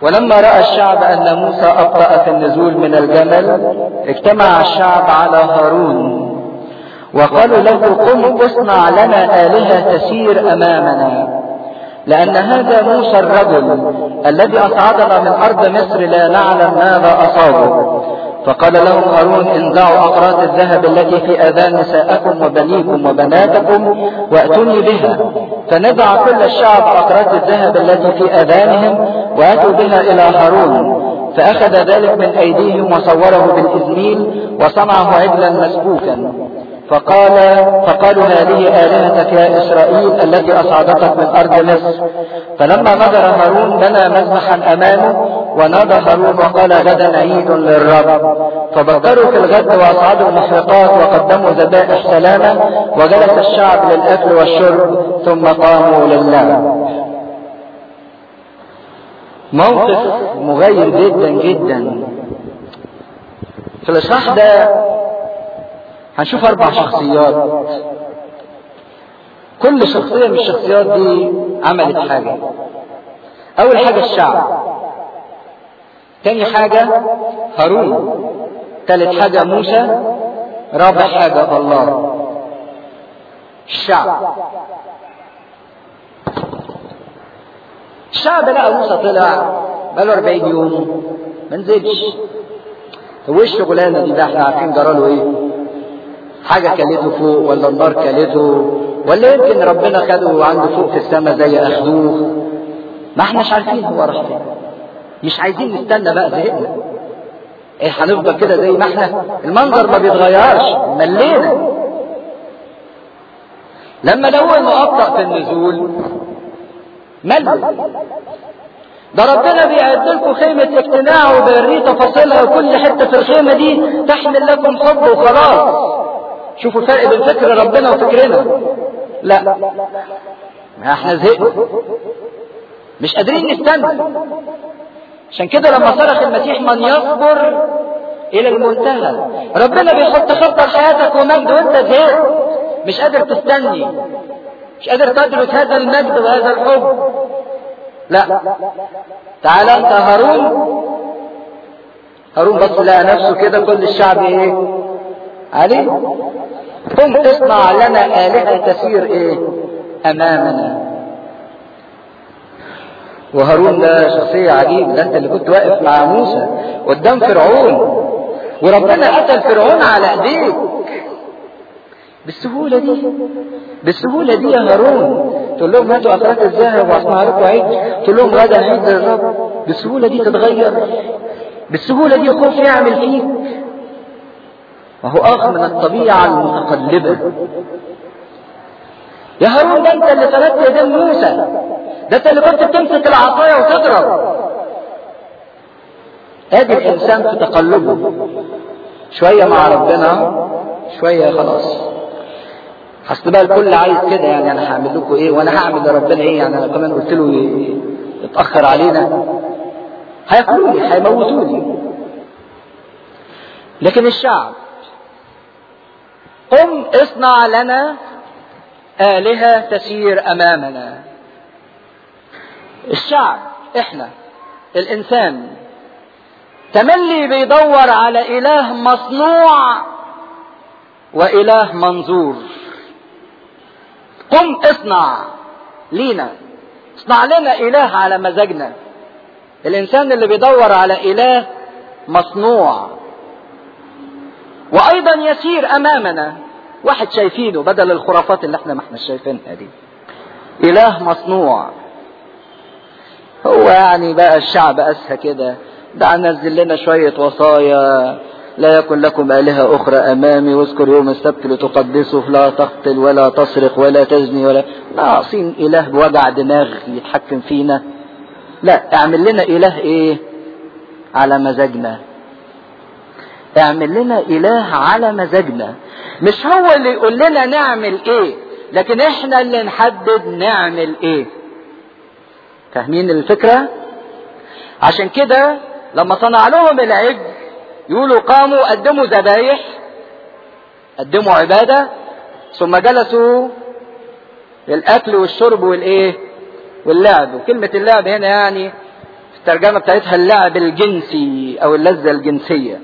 ولما رأى الشعب أن موسى أبطأ في النزول من الجمل اجتمع الشعب على هارون وقالوا له قم اصنع لنا آلهة تسير أمامنا لأن هذا موسى الرجل الذي أصعدنا من أرض مصر لا نعلم ماذا أصابه فقال لهم هارون انزعوا أقراط الذهب التي في آذان نساءكم وبنيكم وبناتكم وأتوني بها فنزع كل الشعب أقراط الذهب التي في آذانهم وأتوا بها إلى هارون فأخذ ذلك من أيديهم وصوره بالإزميل وصنعه عجلا مسبوكا فقال فقالوا هذه آلهتك يا إسرائيل التي أصعدتك من أرض مصر فلما نظر هارون بنى مذبحا أمامه ونادى هارون وقال غدا عيد للرب فبكروا في الغد وأصعدوا المحرقات وقدموا ذبائح سلامة وجلس الشعب للأكل والشرب ثم قاموا لله موقف مغير جدا جدا في الإصحاح ده هنشوف أربع شخصيات كل شخصية من الشخصيات دي عملت حاجة أول حاجة الشعب تاني حاجة هارون تالت حاجة موسى رابع حاجة الله الشعب الشعب لقى موسى طلع بقاله 40 يوم ما نزلش هو ايه الشغلانه دي ده احنا عارفين جراله ايه حاجه كلته فوق ولا النار كلته ولا يمكن ربنا خده عنده فوق في السماء زي اخدوه ما احناش عارفين هو راح فين مش عايزين نستنى بقى زهقنا ايه هنفضل كده زي ما احنا المنظر ما بيتغيرش ملينا لما لقوا انه ابطا في النزول ملوا ده ربنا بيعد لكم خيمة اجتماع وبيوريه تفاصيلها وكل حتة في الخيمة دي تحمل لكم حب وخلاص شوفوا الفرق بين فكر ربنا وفكرنا لا ما احنا زهقنا مش قادرين نستنى عشان كده لما صرخ المسيح من يصبر الى المنتهى ربنا بيحط خطة لحياتك ومجد وانت زهقت مش قادر تستني مش قادر تدرك هذا المجد وهذا الحب لا تعال انت هارون هارون بص لقى نفسه كده كل الشعب ايه عليه قم تصنع لنا آلهة تسير ايه امامنا وهارون ده شخصية عجيب ده انت اللي كنت واقف مع موسى قدام فرعون وربنا قتل فرعون على ايديك بالسهولة دي بالسهولة دي يا هارون تقول لهم هاتوا أخرات الذهب واصنع لكم عيد تقول لهم غدا عيد للرب بالسهولة دي تتغير بالسهولة دي خوف يعمل فيك وهو آخر من الطبيعة المتقلبة يا هارون ده انت اللي فلتت يدين موسى ده انت اللي كنت بتمسك العصاية وتضرب ادي الانسان في تقلبه شوية مع ربنا شوية خلاص اصل بقى الكل عايز كده يعني انا هعمل لكم ايه وانا هعمل لربنا ايه يعني انا كمان قلت له اتاخر علينا هياكلوني هيموتوني لكن الشعب قم اصنع لنا آلهة تسير أمامنا الشعب احنا الإنسان تملي بيدور على إله مصنوع وإله منظور قم اصنع لينا اصنع لنا اله على مزاجنا الانسان اللي بيدور على اله مصنوع وايضا يسير امامنا واحد شايفينه بدل الخرافات اللي احنا ما احنا شايفينها دي اله مصنوع هو يعني بقى الشعب اسهى كده ده نزل لنا شوية وصايا لا يكن لكم آلهة أخرى أمامي واذكر يوم السبت لتقدسه لا تقتل ولا تسرق ولا تزني ولا ناقصين إله بوجع دماغ يتحكم فينا لا اعمل لنا إله إيه على مزاجنا اعمل لنا إله على مزاجنا مش هو اللي يقول لنا نعمل إيه لكن إحنا اللي نحدد نعمل إيه فاهمين الفكرة عشان كده لما صنع لهم العجل يقولوا قاموا قدموا ذبايح قدموا عبادة ثم جلسوا للأكل والشرب والإيه واللعب وكلمة اللعب هنا يعني الترجمة بتاعتها اللعب الجنسي او اللذة الجنسية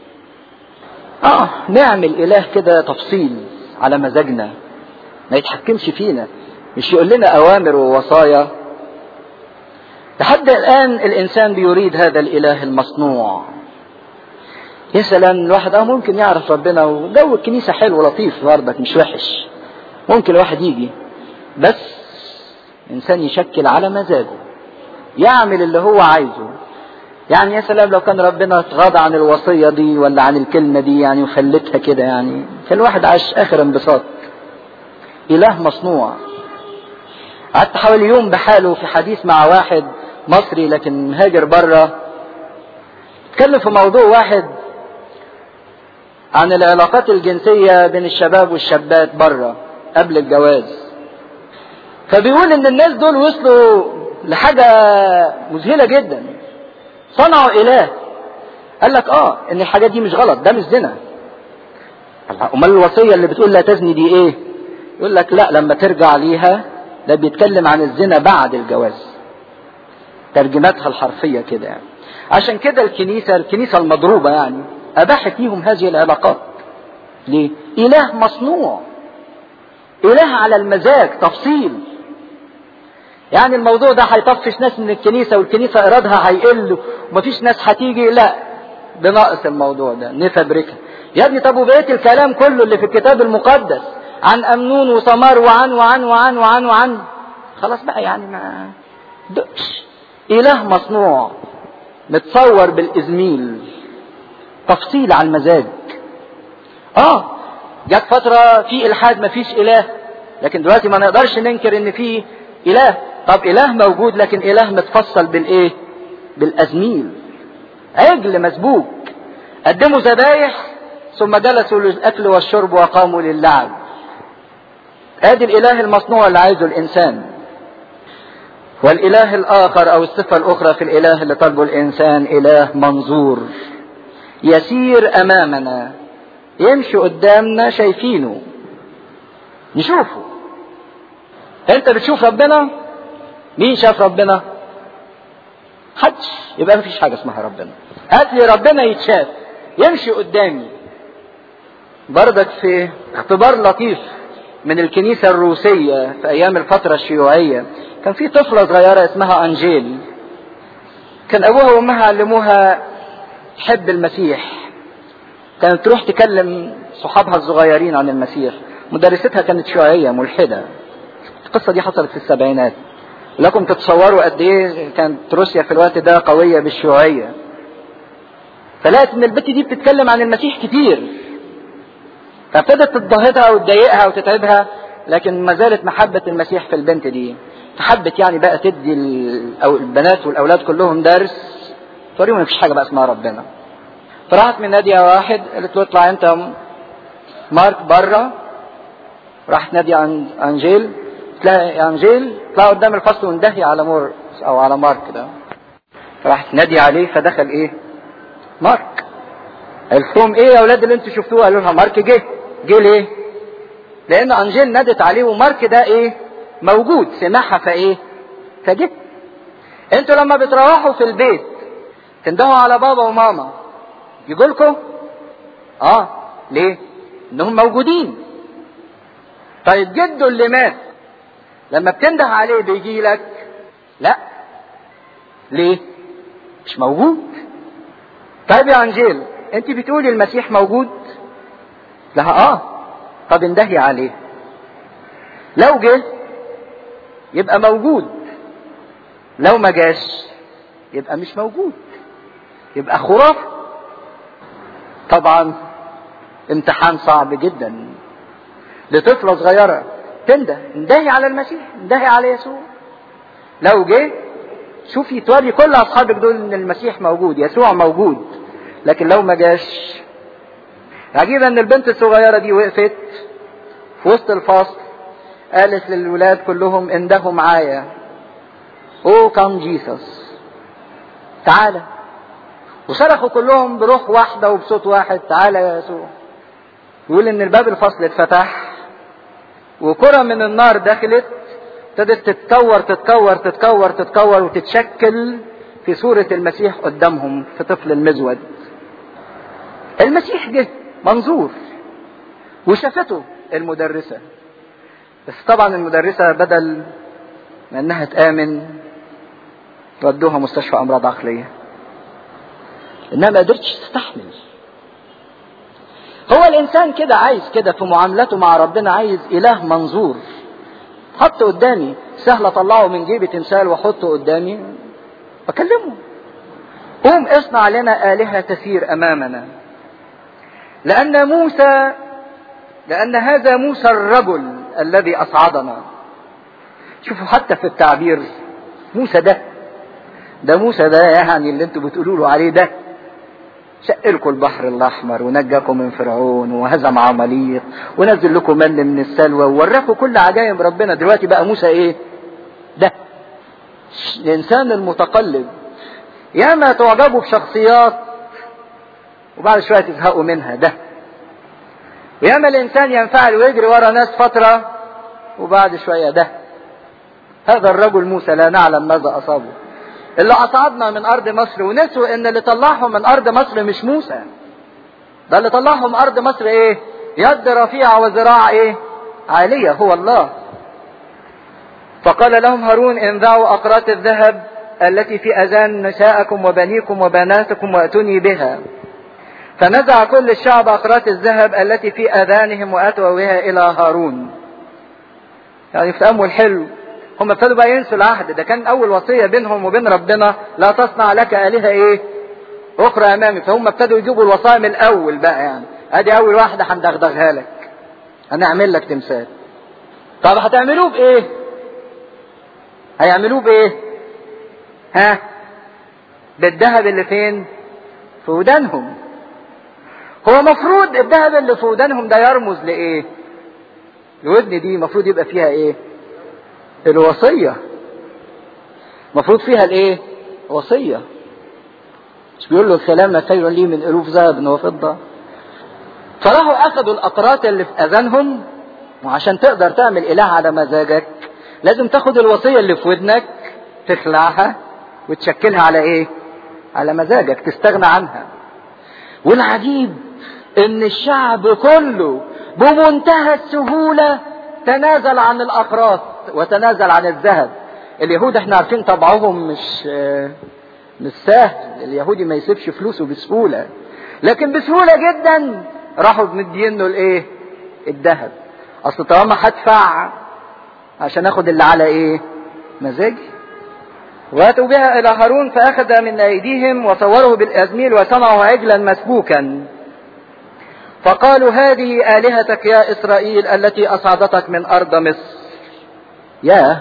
اه نعمل اله كده تفصيل على مزاجنا ما يتحكمش فينا مش يقول لنا اوامر ووصايا لحد الان الانسان بيريد هذا الاله المصنوع يا سلام الواحد اه ممكن يعرف ربنا وجو الكنيسه حلو لطيف برضك مش وحش ممكن الواحد يجي بس انسان يشكل على مزاجه يعمل اللي هو عايزه يعني يا سلام لو كان ربنا اتغاضى عن الوصيه دي ولا عن الكلمه دي يعني وخلتها كده يعني كان الواحد عاش اخر انبساط اله مصنوع قعدت حوالي يوم بحاله في حديث مع واحد مصري لكن مهاجر بره اتكلم في موضوع واحد عن العلاقات الجنسية بين الشباب والشابات بره قبل الجواز فبيقول ان الناس دول وصلوا لحاجة مذهلة جدا صنعوا اله قال لك اه ان الحاجات دي مش غلط ده مش زنا امال الوصية اللي بتقول لا تزني دي ايه يقول لك لا لما ترجع ليها ده بيتكلم عن الزنا بعد الجواز ترجمتها الحرفية كده يعني عشان كده الكنيسة الكنيسة المضروبة يعني أباحت ليهم هذه العلاقات ليه؟ إله مصنوع إله على المزاج تفصيل يعني الموضوع ده هيطفش ناس من الكنيسة والكنيسة إيرادها هيقل ومفيش ناس هتيجي لا بنقص الموضوع ده نفبركها يا ابني طب وبقية الكلام كله اللي في الكتاب المقدس عن أمنون وثمار وعن وعن وعن وعن وعن خلاص بقى يعني ما دقش إله مصنوع متصور بالإزميل تفصيل على المزاج اه جت فترة في إلحاد مفيش إله لكن دلوقتي ما نقدرش ننكر إن في إله طب إله موجود لكن إله متفصل بالإيه؟ بالأزميل عجل مسبوك قدموا ذبايح ثم جلسوا للأكل والشرب وقاموا للعب ادي الاله المصنوع اللي عايزه الانسان والاله الاخر او الصفه الاخرى في الاله اللي طلبه الانسان اله منظور يسير امامنا يمشي قدامنا شايفينه نشوفه انت بتشوف ربنا مين شاف ربنا حدش يبقى مفيش حاجه اسمها ربنا هات لي ربنا يتشاف يمشي قدامي بردك في اختبار لطيف من الكنيسة الروسية في أيام الفترة الشيوعية كان في طفلة صغيرة اسمها أنجيل كان أبوها وأمها علموها تحب المسيح كانت تروح تكلم صحابها الصغيرين عن المسيح مدرستها كانت شيوعية ملحدة القصة دي حصلت في السبعينات لكم تتصوروا قد ايه كانت روسيا في الوقت ده قوية بالشيوعية فلقت ان البت دي بتتكلم عن المسيح كتير فابتدت تضغطها وتضايقها وتتعبها لكن ما زالت محبة المسيح في البنت دي فحبت يعني بقى تدي أو البنات والأولاد كلهم درس توريهم مفيش حاجة بقى اسمها ربنا فراحت من نادية واحد قالت له اطلع انت مارك بره راحت نادية عن انجيل تلاقي يا انجيل اطلع قدام الفصل واندهي على مور او على مارك ده فراحت نادية عليه فدخل ايه مارك قالت لهم ايه يا اولاد اللي انتوا شفتوه قالوا لها مارك جه جه ليه لان انجيل نادت عليه ومارك ده ايه موجود سمعها فايه فجه انتوا لما بتروحوا في البيت تندهوا على بابا وماما يجوا لكم اه ليه انهم موجودين طيب جده اللي مات لما بتنده عليه بيجي لك لا ليه مش موجود طيب يا انجيل انت بتقولي المسيح موجود لها اه طب اندهي عليه لو جه يبقى موجود لو ما جاش يبقى مش موجود يبقى خرافه طبعا امتحان صعب جدا لطفله صغيره تنده اندهي على المسيح اندهي على يسوع لو جه شوفي توري كل اصحابك دول ان المسيح موجود يسوع موجود لكن لو ما جاش عجيب ان البنت الصغيرة دي وقفت في وسط الفصل قالت للولاد كلهم اندهوا معايا او كام جيسس تعالى وصرخوا كلهم بروح واحدة وبصوت واحد تعالى يا يسوع يقول ان الباب الفصل اتفتح وكرة من النار دخلت ابتدت تتكور تتكور تتكور تتكور وتتشكل في في صورة المسيح قدامهم في طفل المزود المسيح جه منظور وشافته المدرسة بس طبعا المدرسة بدل ما انها تآمن ودوها مستشفى امراض عقلية انها ما قدرتش تستحمل هو الانسان كده عايز كده في معاملته مع ربنا عايز اله منظور حط قدامي سهل اطلعه من جيبي تمثال واحطه قدامي بكلمه قوم اصنع لنا آلهة تسير أمامنا لأن موسى لأن هذا موسى الرجل الذي أصعدنا شوفوا حتى في التعبير موسى ده ده موسى ده يعني اللي انتوا بتقولوا له عليه ده شق لكم البحر الاحمر ونجاكم من فرعون وهزم عماليق ونزل لكم من من السلوى ووراكم كل عجائب ربنا دلوقتي بقى موسى ايه ده الانسان المتقلب ياما تعجبوا بشخصيات وبعد شويه تزهقوا منها ده وياما الانسان ينفعل ويجري ورا ناس فتره وبعد شويه ده هذا الرجل موسى لا نعلم ماذا اصابه اللي اصعدنا من ارض مصر ونسوا ان اللي طلعهم من ارض مصر مش موسى ده اللي طلعهم ارض مصر ايه يد رفيعة وذراع ايه عالية هو الله فقال لهم هارون انزعوا اقراط الذهب التي في اذان نساءكم وبنيكم وبناتكم واتوني بها فنزع كل الشعب اقراط الذهب التي في اذانهم واتوا بها الى هارون يعني في تامل حلو هم ابتدوا بقى ينسوا العهد ده كان اول وصيه بينهم وبين ربنا لا تصنع لك الهه ايه اخرى امامي فهم ابتدوا يجيبوا الوصايا من الاول بقى يعني ادي اول واحده هندغدغها لك هنعمل لك تمثال طب هتعملوه بايه هيعملوه بايه ها بالذهب اللي فين في ودانهم هو مفروض الذهب اللي في ودانهم ده يرمز لايه الودن دي المفروض يبقى فيها ايه الوصية مفروض فيها الايه وصية مش بيقول له الكلام خير لي من ألوف ذهب وفضة فراحوا أخذوا الأقراط اللي في أذانهم وعشان تقدر تعمل إله على مزاجك لازم تاخد الوصية اللي في ودنك تخلعها وتشكلها على إيه؟ على مزاجك تستغنى عنها والعجيب إن الشعب كله بمنتهى السهولة تنازل عن الأقراط وتنازل عن الذهب اليهود احنا عارفين طبعهم مش مش سهل اليهودي ما يسيبش فلوسه بسهولة لكن بسهولة جدا راحوا مدينه الايه الذهب اصل طالما هدفع عشان اخد اللي على ايه مزاجي واتوا بها الى هارون فاخذ من ايديهم وصوره بالازميل وصنعوا عجلا مسبوكا فقالوا هذه الهتك يا اسرائيل التي اصعدتك من ارض مصر يا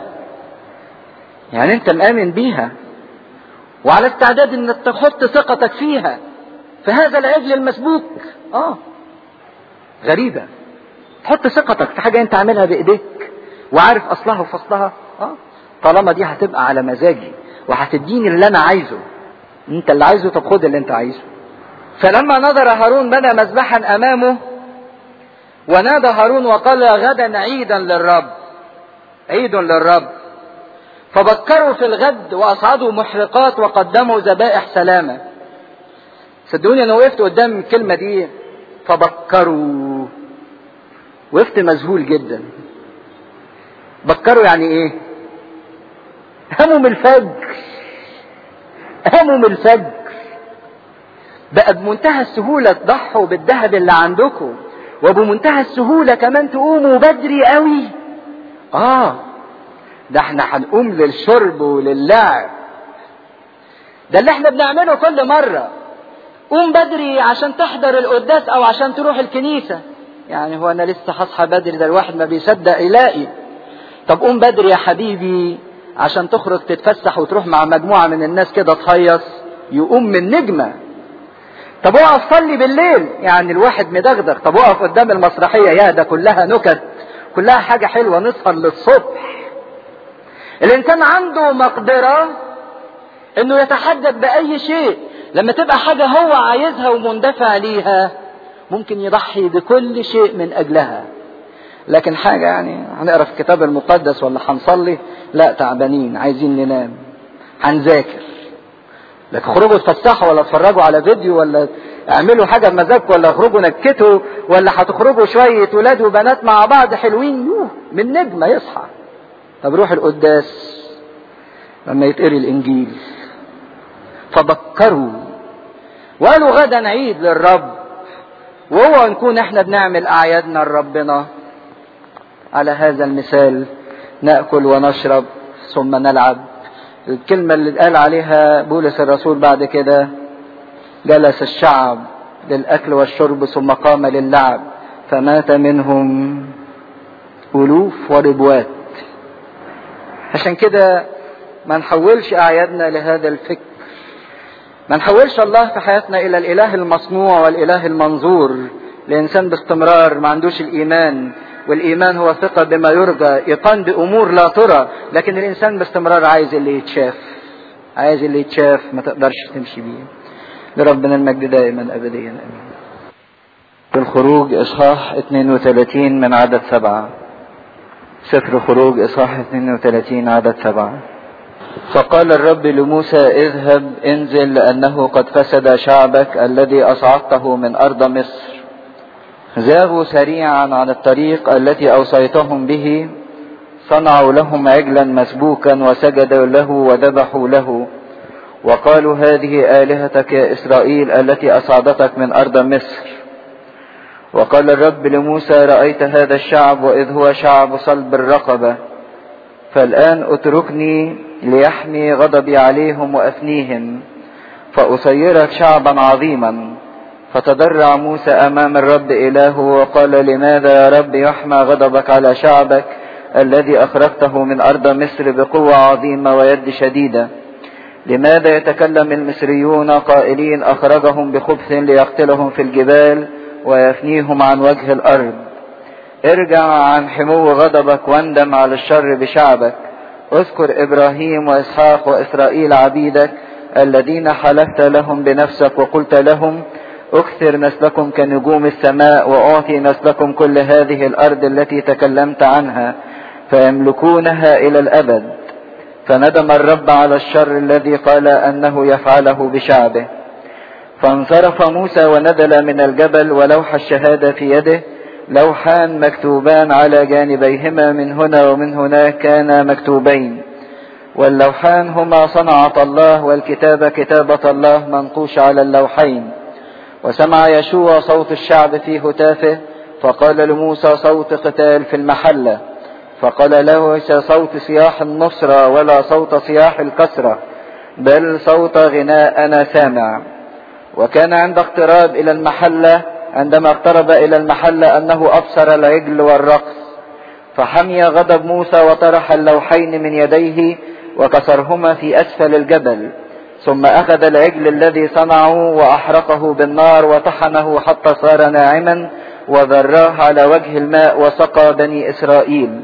يعني انت مآمن بيها وعلى استعداد انك تحط ثقتك فيها في هذا العجل المسبوك اه غريبة تحط ثقتك في حاجة انت عاملها بايديك وعارف اصلها وفصلها اه طالما دي هتبقى على مزاجي وهتديني اللي انا عايزه انت اللي عايزه طب خد اللي انت عايزه فلما نظر هارون بنى مذبحا امامه ونادى هارون وقال غدا عيدا للرب عيد للرب فبكروا في الغد واصعدوا محرقات وقدموا ذبائح سلامه صدقوني انا وقفت قدام الكلمه دي فبكروا وقفت مذهول جدا بكروا يعني ايه قاموا من الفجر قاموا من الفجر بقى بمنتهى السهولة تضحوا بالذهب اللي عندكم وبمنتهى السهولة كمان تقوموا بدري قوي اه ده احنا هنقوم للشرب وللعب ده اللي احنا بنعمله كل مرة قوم بدري عشان تحضر القداس او عشان تروح الكنيسة يعني هو انا لسه هصحى بدري ده الواحد ما بيصدق يلاقي طب قوم بدري يا حبيبي عشان تخرج تتفسح وتروح مع مجموعة من الناس كده تهيص يقوم من نجمة طب اقف صلي بالليل يعني الواحد مدغدغ طب اقف قدام المسرحية يا ده كلها نكت كلها حاجة حلوة نسهر للصبح الانسان عنده مقدرة انه يتحدث باي شيء لما تبقى حاجة هو عايزها ومندفع ليها ممكن يضحي بكل شيء من اجلها لكن حاجة يعني هنقرا في الكتاب المقدس ولا هنصلي لا تعبانين عايزين ننام هنذاكر لكن خرجوا اتفسحوا ولا اتفرجوا على فيديو ولا اعملوا حاجة بمزاجكم ولا اخرجوا نكتوا ولا هتخرجوا شوية ولاد وبنات مع بعض حلوين يوه من نجمة يصحى طب روح القداس لما يتقري الانجيل فبكروا وقالوا غدا عيد للرب وهو نكون احنا بنعمل اعيادنا لربنا على هذا المثال ناكل ونشرب ثم نلعب الكلمه اللي قال عليها بولس الرسول بعد كده جلس الشعب للاكل والشرب ثم قام للعب فمات منهم الوف وربوات عشان كده ما نحولش اعيادنا لهذا الفكر ما نحولش الله في حياتنا الى الاله المصنوع والاله المنظور الانسان باستمرار ما عندوش الايمان والايمان هو ثقه بما يرجى ايقان بامور لا ترى لكن الانسان باستمرار عايز اللي يتشاف عايز اللي يتشاف ما تقدرش تمشي بيه لربنا المجد دائما ابديا امين في الخروج اصحاح 32 من عدد سبعه سفر خروج اصحاح 32 عدد سبعه فقال الرب لموسى اذهب انزل لانه قد فسد شعبك الذي اصعدته من ارض مصر زاغوا سريعا عن الطريق التي اوصيتهم به صنعوا لهم عجلا مسبوكا وسجدوا له وذبحوا له وقالوا هذه الهتك يا اسرائيل التي اصعدتك من ارض مصر وقال الرب لموسى رايت هذا الشعب واذ هو شعب صلب الرقبه فالان اتركني ليحمي غضبي عليهم وافنيهم فاصيرك شعبا عظيما فتضرع موسى امام الرب الهه وقال لماذا يا رب يحمى غضبك على شعبك الذي اخرجته من ارض مصر بقوه عظيمه ويد شديده لماذا يتكلم المصريون قائلين اخرجهم بخبث ليقتلهم في الجبال ويفنيهم عن وجه الارض ارجع عن حمو غضبك واندم على الشر بشعبك اذكر ابراهيم واسحاق واسرائيل عبيدك الذين حلفت لهم بنفسك وقلت لهم اكثر نسلكم كنجوم السماء واعطي نسلكم كل هذه الارض التي تكلمت عنها فيملكونها الى الابد فندم الرب على الشر الذي قال انه يفعله بشعبه فانصرف موسى ونزل من الجبل ولوح الشهاده في يده لوحان مكتوبان على جانبيهما من هنا ومن هناك كانا مكتوبين واللوحان هما صنعة الله والكتابة كتابة الله منقوش على اللوحين وسمع يشوع صوت الشعب في هتافه فقال لموسى صوت قتال في المحلة فقال له ليس صوت صياح النصرة ولا صوت صياح الكسرة بل صوت غناء أنا سامع وكان عند اقتراب إلى المحلة عندما اقترب إلى المحلة أنه أبصر العجل والرقص فحمي غضب موسى وطرح اللوحين من يديه وكسرهما في أسفل الجبل ثم أخذ العجل الذي صنعه وأحرقه بالنار وطحنه حتى صار ناعما وذراه على وجه الماء وسقى بني إسرائيل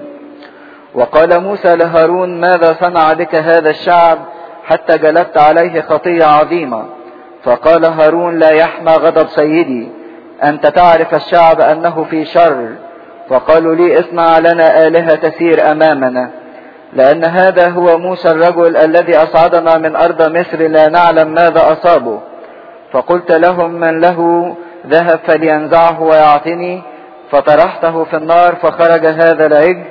وقال موسى لهارون ماذا صنع بك هذا الشعب حتى جلبت عليه خطية عظيمة فقال هارون لا يحمى غضب سيدي أنت تعرف الشعب أنه في شر فقالوا لي اصنع لنا آلهة تسير أمامنا لأن هذا هو موسى الرجل الذي أصعدنا من أرض مصر لا نعلم ماذا أصابه فقلت لهم من له ذهب فلينزعه ويعطني فطرحته في النار فخرج هذا العجل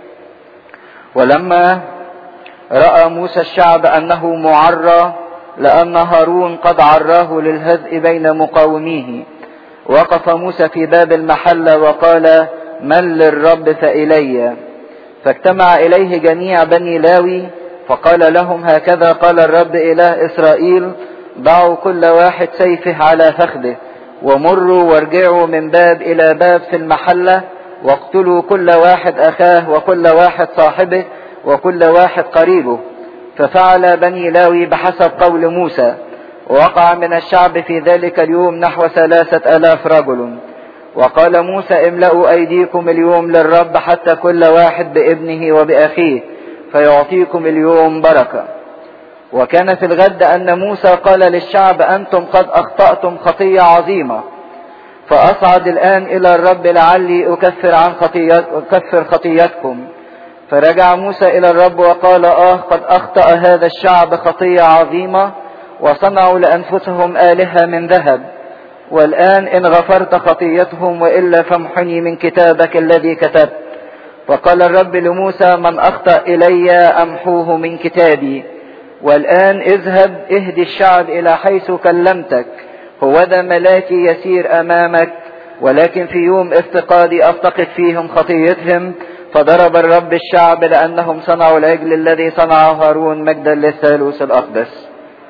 ولما رأى موسى الشعب أنه معرى لأن هارون قد عراه للهزء بين مقاوميه وقف موسى في باب المحلة وقال من للرب فإلي فاجتمع إليه جميع بني لاوي فقال لهم هكذا قال الرب إله إسرائيل ضعوا كل واحد سيفه على فخذه ومروا وارجعوا من باب إلى باب في المحلة واقتلوا كل واحد أخاه وكل واحد صاحبه وكل واحد قريبه ففعل بني لاوي بحسب قول موسى ووقع من الشعب في ذلك اليوم نحو ثلاثة ألاف رجل وقال موسى املأوا أيديكم اليوم للرب حتى كل واحد بابنه وبأخيه فيعطيكم اليوم بركة وكان في الغد أن موسى قال للشعب أنتم قد أخطأتم خطية عظيمة فأصعد الآن إلى الرب لعلي أكفر عن خطيات أكفر خطيتكم فرجع موسى إلى الرب وقال آه قد أخطأ هذا الشعب خطية عظيمة وصنعوا لأنفسهم آلهة من ذهب والآن إن غفرت خطيتهم وإلا فامحني من كتابك الذي كتبت وقال الرب لموسى من أخطأ إلي أمحوه من كتابي والآن اذهب اهدي الشعب إلى حيث كلمتك هو ذا ملاكي يسير أمامك ولكن في يوم افتقادي أفتقد فيهم خطيتهم فضرب الرب الشعب لأنهم صنعوا العجل الذي صنعه هارون مجدا للثالوث الأقدس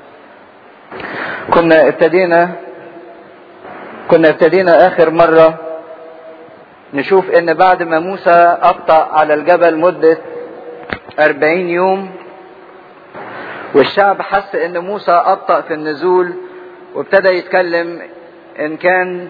كنا ابتدينا كنا ابتدينا آخر مرة نشوف ان بعد ما موسى أبطأ على الجبل مدة أربعين يوم والشعب حس ان موسى أبطأ في النزول وابتدى يتكلم ان كان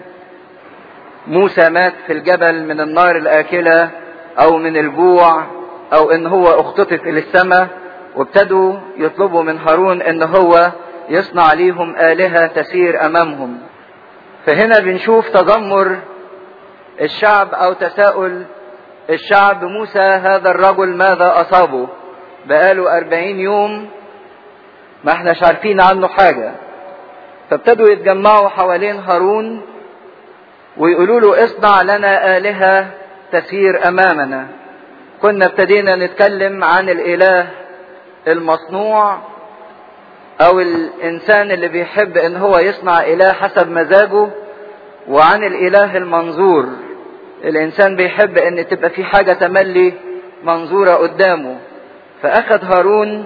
موسى مات في الجبل من النار الآكلة او من الجوع او ان هو اختطف الى السماء وابتدوا يطلبوا من هارون ان هو يصنع ليهم آلهة تسير امامهم فهنا بنشوف تذمر الشعب او تساؤل الشعب موسى هذا الرجل ماذا اصابه بقاله أربعين يوم ما احناش عارفين عنه حاجة فابتدوا يتجمعوا حوالين هارون ويقولوا له اصنع لنا آلهة تسير امامنا كنا ابتدينا نتكلم عن الاله المصنوع او الانسان اللي بيحب ان هو يصنع اله حسب مزاجه وعن الاله المنظور الانسان بيحب ان تبقى في حاجة تملي منظورة قدامه فاخذ هارون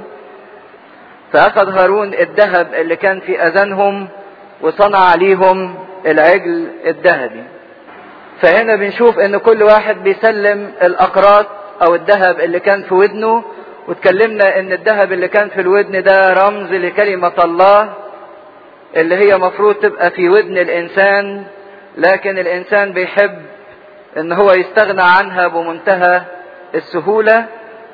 فاخذ هارون الذهب اللي كان في اذانهم وصنع عليهم العجل الذهبي فهنا بنشوف ان كل واحد بيسلم الاقراط او الذهب اللي كان في ودنه واتكلمنا ان الذهب اللي كان في الودن ده رمز لكلمة الله اللي هي مفروض تبقى في ودن الانسان لكن الانسان بيحب ان هو يستغنى عنها بمنتهى السهولة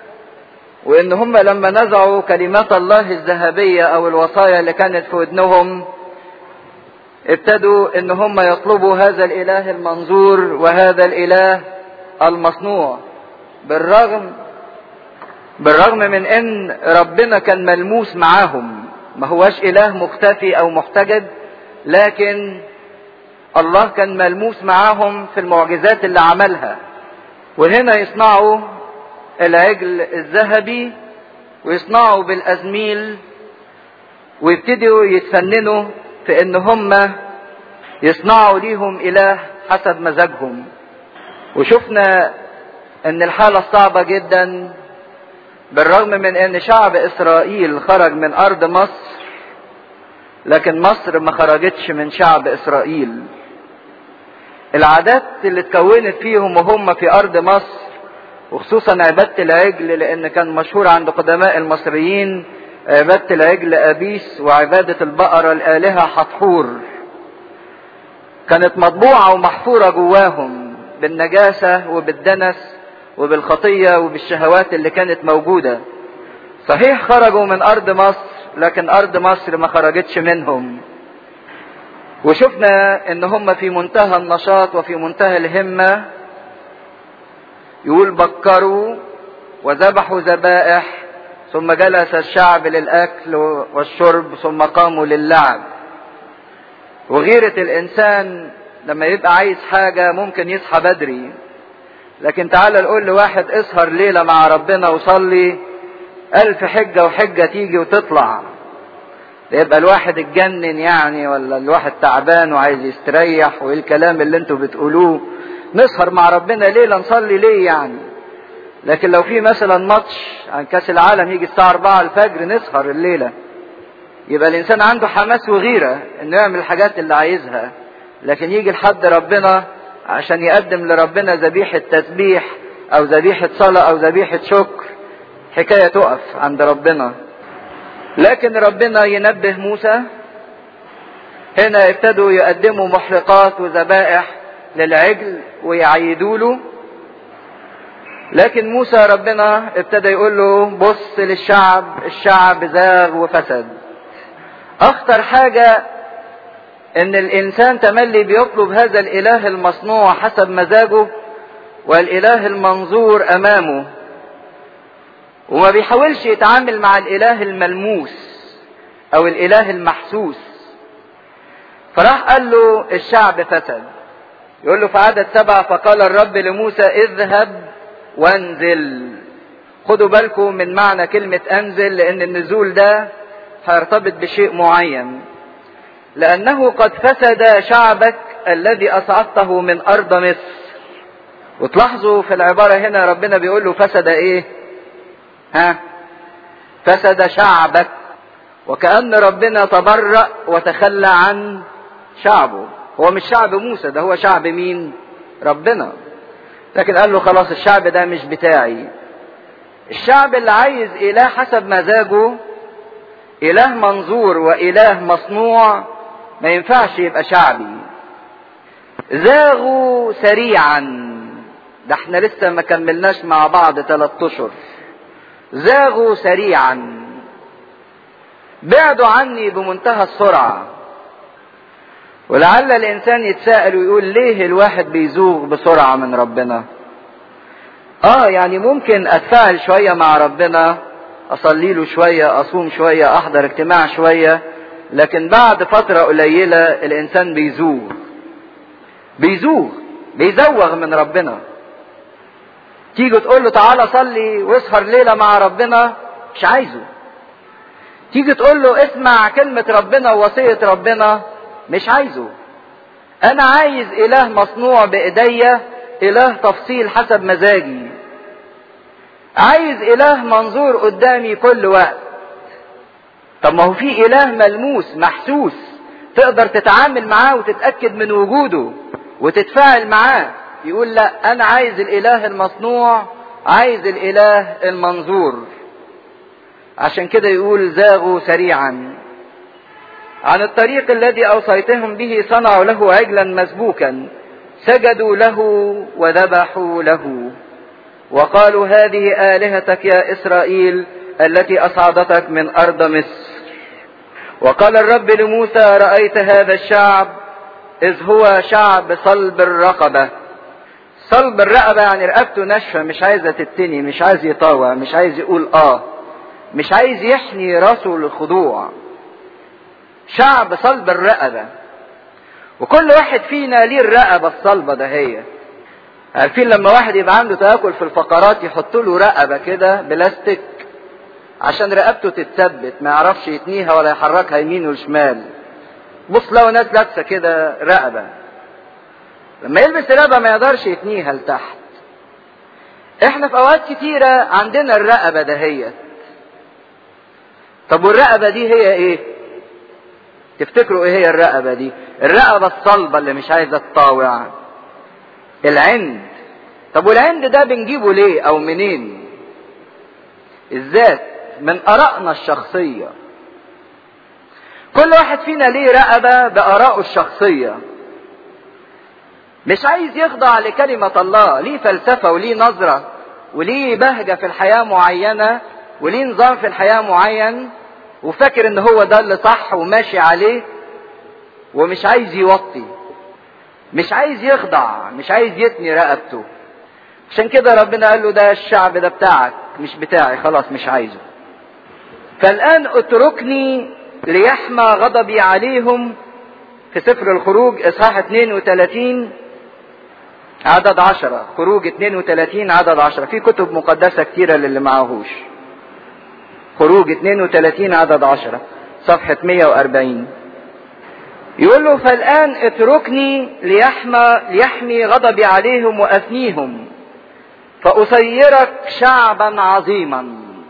وان هم لما نزعوا كلمات الله الذهبية او الوصايا اللي كانت في ودنهم ابتدوا ان هم يطلبوا هذا الاله المنظور وهذا الاله المصنوع بالرغم بالرغم من ان ربنا كان ملموس معاهم ما هواش اله مختفي او محتجب لكن الله كان ملموس معاهم في المعجزات اللي عملها وهنا يصنعوا العجل الذهبي ويصنعوا بالازميل ويبتدوا يتفننوا في ان هم يصنعوا ليهم اله حسب مزاجهم وشفنا ان الحالة صعبة جدا بالرغم من ان شعب اسرائيل خرج من ارض مصر لكن مصر ما خرجتش من شعب اسرائيل العادات اللي اتكونت فيهم وهم في ارض مصر وخصوصا عبادة العجل لان كان مشهور عند قدماء المصريين عبادة العجل أبيس وعبادة البقرة الآلهة حتحور كانت مطبوعة ومحفورة جواهم بالنجاسة وبالدنس وبالخطية وبالشهوات اللي كانت موجودة صحيح خرجوا من أرض مصر لكن أرض مصر ما خرجتش منهم وشفنا ان هم في منتهى النشاط وفي منتهى الهمة يقول بكروا وذبحوا ذبائح ثم جلس الشعب للأكل والشرب ثم قاموا للعب وغيرة الإنسان لما يبقى عايز حاجة ممكن يصحى بدري لكن تعالى نقول لواحد اسهر ليلة مع ربنا وصلي ألف حجة وحجة تيجي وتطلع يبقى الواحد اتجنن يعني ولا الواحد تعبان وعايز يستريح وايه الكلام اللي انتوا بتقولوه نسهر مع ربنا ليلة نصلي ليه يعني لكن لو في مثلا ماتش عن كاس العالم يجي الساعة 4 الفجر نسهر الليلة يبقى الإنسان عنده حماس وغيرة إنه يعمل الحاجات اللي عايزها لكن يجي لحد ربنا عشان يقدم لربنا ذبيحة تسبيح أو ذبيحة صلاة أو ذبيحة شكر حكاية تقف عند ربنا لكن ربنا ينبه موسى هنا ابتدوا يقدموا محرقات وذبائح للعجل ويعيدوا له لكن موسى ربنا ابتدى يقول له بص للشعب الشعب زاغ وفسد اخطر حاجة ان الانسان تملي بيطلب هذا الاله المصنوع حسب مزاجه والاله المنظور امامه وما بيحاولش يتعامل مع الاله الملموس او الاله المحسوس فراح قال له الشعب فسد يقول له في عدد سبعة فقال الرب لموسى اذهب وانزل خدوا بالكم من معنى كلمة انزل لان النزول ده هيرتبط بشيء معين لانه قد فسد شعبك الذي اصعدته من ارض مصر وتلاحظوا في العبارة هنا ربنا بيقول له فسد ايه ها فسد شعبك وكأن ربنا تبرأ وتخلى عن شعبه هو مش شعب موسى ده هو شعب مين ربنا لكن قال له خلاص الشعب ده مش بتاعي الشعب اللي عايز اله حسب مزاجه اله منظور واله مصنوع ما ينفعش يبقى شعبي زاغوا سريعا ده احنا لسه ما كملناش مع بعض ثلاث اشهر زاغوا سريعا بعدوا عني بمنتهى السرعه ولعل الانسان يتساءل ويقول ليه الواحد بيزوغ بسرعه من ربنا اه يعني ممكن اتفاعل شويه مع ربنا اصلي له شويه اصوم شويه احضر اجتماع شويه لكن بعد فتره قليله الانسان بيزوغ بيزوغ بيزوغ من ربنا تيجي تقول له تعالى صلي واسهر ليله مع ربنا مش عايزه تيجي تقول له اسمع كلمه ربنا ووصيه ربنا مش عايزه انا عايز اله مصنوع بايديا اله تفصيل حسب مزاجي عايز اله منظور قدامي كل وقت طب ما هو في اله ملموس محسوس تقدر تتعامل معاه وتتاكد من وجوده وتتفاعل معاه يقول لا انا عايز الاله المصنوع عايز الاله المنظور عشان كده يقول زاغوا سريعا عن الطريق الذي اوصيتهم به صنعوا له عجلا مسبوكا سجدوا له وذبحوا له وقالوا هذه الهتك يا اسرائيل التي اصعدتك من ارض مصر وقال الرب لموسى رايت هذا الشعب اذ هو شعب صلب الرقبه صلب الرقبه يعني رقبته ناشفه مش عايزه تتني مش عايز يطاوع مش عايز يقول اه مش عايز يحني راسه للخضوع شعب صلب الرقبة وكل واحد فينا ليه الرقبة الصلبة ده هي عارفين لما واحد يبقى عنده تاكل في الفقرات يحط له رقبة كده بلاستيك عشان رقبته تتثبت ما يعرفش يتنيها ولا يحركها يمين وشمال بص لو ناس لابسة كده رقبة لما يلبس رقبة ما يقدرش يتنيها لتحت احنا في اوقات كتيرة عندنا الرقبة دهيت طب والرقبة دي هي ايه تفتكروا ايه هي الرقبة دي الرقبة الصلبة اللي مش عايزة تطاوع العند طب والعند ده بنجيبه ليه او منين الذات من ارائنا الشخصية كل واحد فينا ليه رقبة بارائه الشخصية مش عايز يخضع لكلمة الله ليه فلسفة وليه نظرة وليه بهجة في الحياة معينة وليه نظام في الحياة معين وفاكر ان هو ده اللي صح وماشي عليه ومش عايز يوطي مش عايز يخضع مش عايز يتني رقبته عشان كده ربنا قال له ده الشعب ده بتاعك مش بتاعي خلاص مش عايزه فالآن اتركني ليحمى غضبي عليهم في سفر الخروج اصحاح 32 عدد عشرة خروج 32 عدد عشرة في كتب مقدسة كتيرة للي معهوش خروج 32 عدد 10 صفحة 140 يقول له فالآن اتركني ليحمى ليحمي غضبي عليهم وأفنيهم فأسيرك شعبا عظيما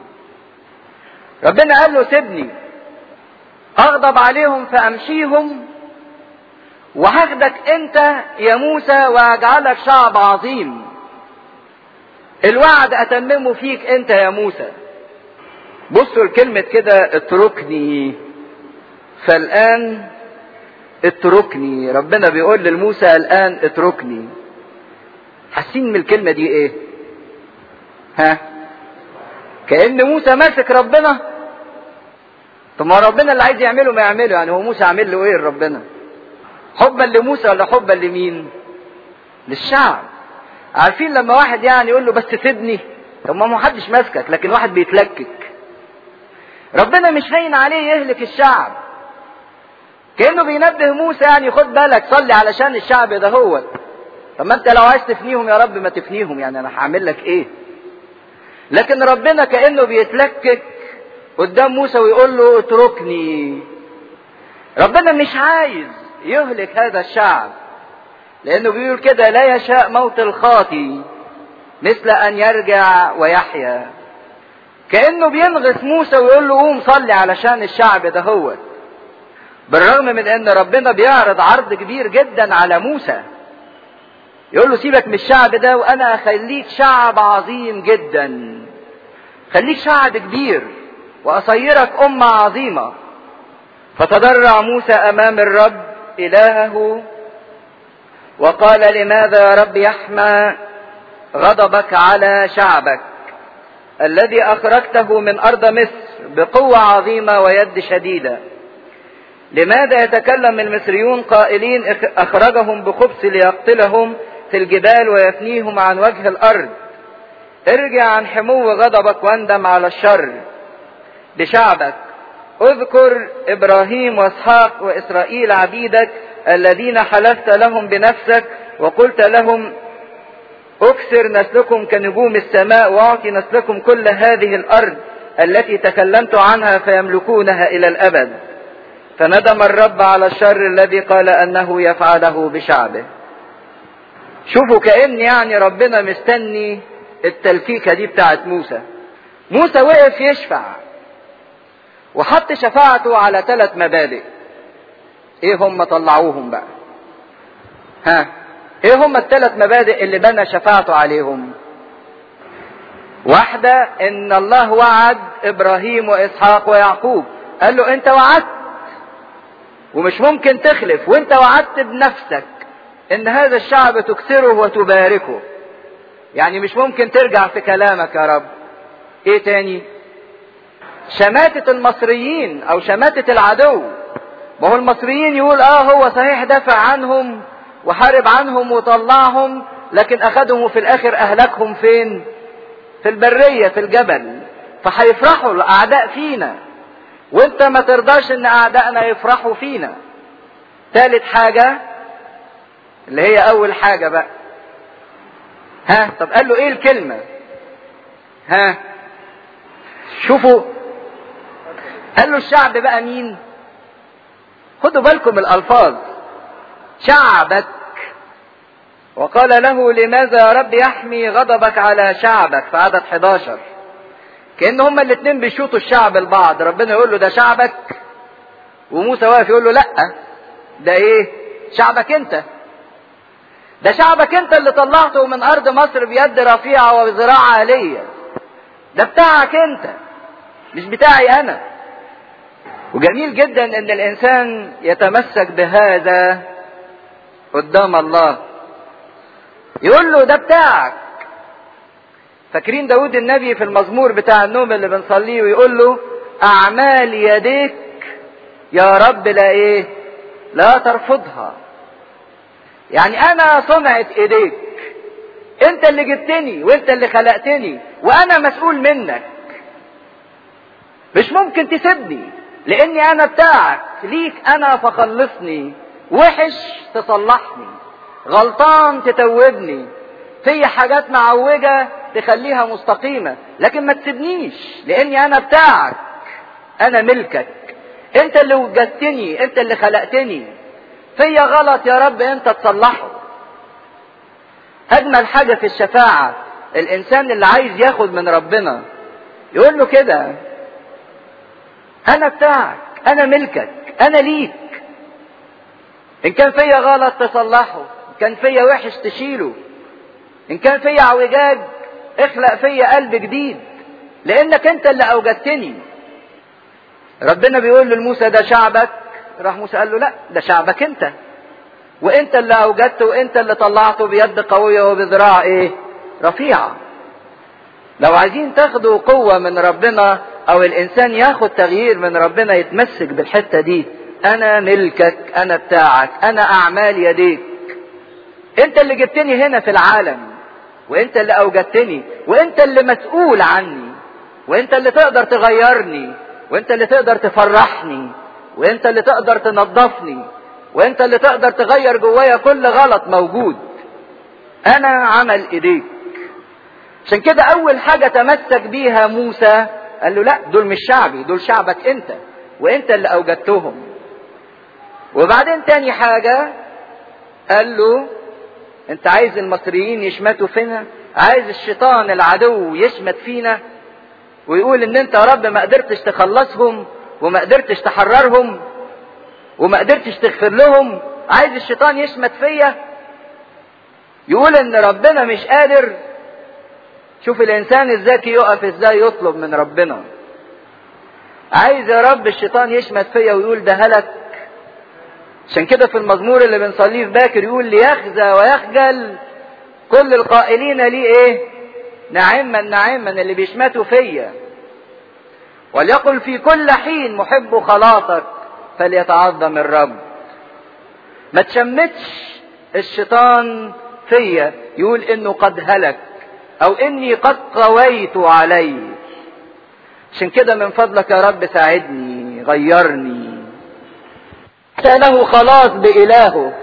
ربنا قال له سيبني أغضب عليهم فأمشيهم وهاخدك أنت يا موسى وأجعلك شعب عظيم الوعد أتممه فيك أنت يا موسى بصوا الكلمة كده اتركني فالآن اتركني ربنا بيقول للموسى الآن اتركني حاسين من الكلمة دي ايه ها كأن موسى ماسك ربنا طب ما ربنا اللي عايز يعمله ما يعمله يعني هو موسى عامل له ايه لربنا حبا لموسى ولا حبا لمين للشعب عارفين لما واحد يعني يقول له بس سيبني طب ما حدش ماسكك لكن واحد بيتلكك ربنا مش هين عليه يهلك الشعب كانه بينبه موسى يعني خد بالك صلي علشان الشعب ده هو طب ما انت لو عايز تفنيهم يا رب ما تفنيهم يعني انا هعمل لك ايه لكن ربنا كانه بيتلكك قدام موسى ويقول له اتركني ربنا مش عايز يهلك هذا الشعب لانه بيقول كده لا يشاء موت الخاطي مثل ان يرجع ويحيا كانه بينغص موسى ويقول له قوم صلي علشان الشعب ده هو بالرغم من ان ربنا بيعرض عرض كبير جدا على موسى يقول له سيبك من الشعب ده وانا اخليك شعب عظيم جدا خليك شعب كبير واصيرك امه عظيمه فتضرع موسى امام الرب الهه وقال لماذا يا رب يحمى غضبك على شعبك الذي اخرجته من ارض مصر بقوه عظيمه ويد شديده لماذا يتكلم المصريون قائلين اخرجهم بخبث ليقتلهم في الجبال ويفنيهم عن وجه الارض ارجع عن حمو غضبك واندم على الشر بشعبك اذكر ابراهيم واسحاق واسرائيل عبيدك الذين حلفت لهم بنفسك وقلت لهم اكسر نسلكم كنجوم السماء واعطي نسلكم كل هذه الارض التي تكلمت عنها فيملكونها الى الابد فندم الرب على الشر الذي قال انه يفعله بشعبه شوفوا كأن يعني ربنا مستني التلكيكة دي بتاعت موسى موسى وقف يشفع وحط شفاعته على ثلاث مبادئ ايه هم طلعوهم بقى ها ايه هم الثلاث مبادئ اللي بنى شفاعته عليهم واحدة ان الله وعد ابراهيم واسحاق ويعقوب قال له انت وعدت ومش ممكن تخلف وانت وعدت بنفسك ان هذا الشعب تكسره وتباركه يعني مش ممكن ترجع في كلامك يا رب ايه تاني شماتة المصريين او شماتة العدو ما هو المصريين يقول اه هو صحيح دافع عنهم وحارب عنهم وطلعهم لكن اخدهم وفي الاخر اهلكهم فين في البرية في الجبل فهيفرحوا الاعداء فينا وانت ما ترضاش ان اعدائنا يفرحوا فينا ثالث حاجة اللي هي اول حاجة بقى ها طب قال له ايه الكلمة ها شوفوا قال له الشعب بقى مين خدوا بالكم الالفاظ شعبك وقال له لماذا يا رب يحمي غضبك على شعبك في عدد 11 كأن هما الاتنين بيشوطوا الشعب البعض ربنا يقول له ده شعبك وموسى واقف يقول له لا ده ايه شعبك انت ده شعبك انت اللي طلعته من ارض مصر بيد رفيعة وبذراع عالية ده بتاعك انت مش بتاعي انا وجميل جدا ان الانسان يتمسك بهذا قدام الله يقول له ده بتاعك فاكرين داود النبي في المزمور بتاع النوم اللي بنصليه ويقول له اعمال يديك يا رب لا ايه لا ترفضها يعني انا صنعة ايديك انت اللي جبتني وانت اللي خلقتني وانا مسؤول منك مش ممكن تسيبني لاني انا بتاعك ليك انا فخلصني وحش تصلحني غلطان تتوبني في حاجات معوجة تخليها مستقيمة لكن ما تسيبنيش لاني انا بتاعك انا ملكك انت اللي وجدتني انت اللي خلقتني فيا غلط يا رب انت تصلحه اجمل حاجة في الشفاعة الانسان اللي عايز ياخد من ربنا يقول له كده انا بتاعك انا ملكك انا ليك ان كان فيا غلط تصلحه ان كان فيا وحش تشيله ان كان فيا اعوجاج اخلق فيا قلب جديد لانك انت اللي اوجدتني ربنا بيقول لموسى ده شعبك راح موسى قال له لا ده شعبك انت وانت اللي اوجدته وانت اللي طلعته بيد قوية وبذراع ايه رفيعة لو عايزين تاخدوا قوة من ربنا او الانسان ياخد تغيير من ربنا يتمسك بالحتة دي انا ملكك انا بتاعك انا اعمال يديك انت اللي جبتني هنا في العالم وانت اللي اوجدتني وانت اللي مسؤول عني وانت اللي تقدر تغيرني وانت اللي تقدر تفرحني وانت اللي تقدر تنظفني وانت اللي تقدر تغير جوايا كل غلط موجود انا عمل ايديك عشان كده اول حاجة تمسك بيها موسى قال له لا دول مش شعبي دول شعبك انت وانت اللي اوجدتهم وبعدين تاني حاجة قال له انت عايز المصريين يشمتوا فينا عايز الشيطان العدو يشمت فينا ويقول ان انت يا رب ما قدرتش تخلصهم وما قدرتش تحررهم وما قدرتش تغفر لهم عايز الشيطان يشمت فيا يقول ان ربنا مش قادر شوف الانسان الذكي يقف ازاي يطلب من ربنا عايز يا رب الشيطان يشمت فيا ويقول ده هلك عشان كده في المزمور اللي بنصليه في باكر يقول ليخزى ويخجل كل القائلين لي ايه نعما نعما اللي بيشمتوا فيا وليقل في كل حين محب خلاصك فليتعظم الرب ما تشمتش الشيطان فيا يقول انه قد هلك او اني قد قويت عليه عشان كده من فضلك يا رب ساعدني غيرني له خلاص بإلهه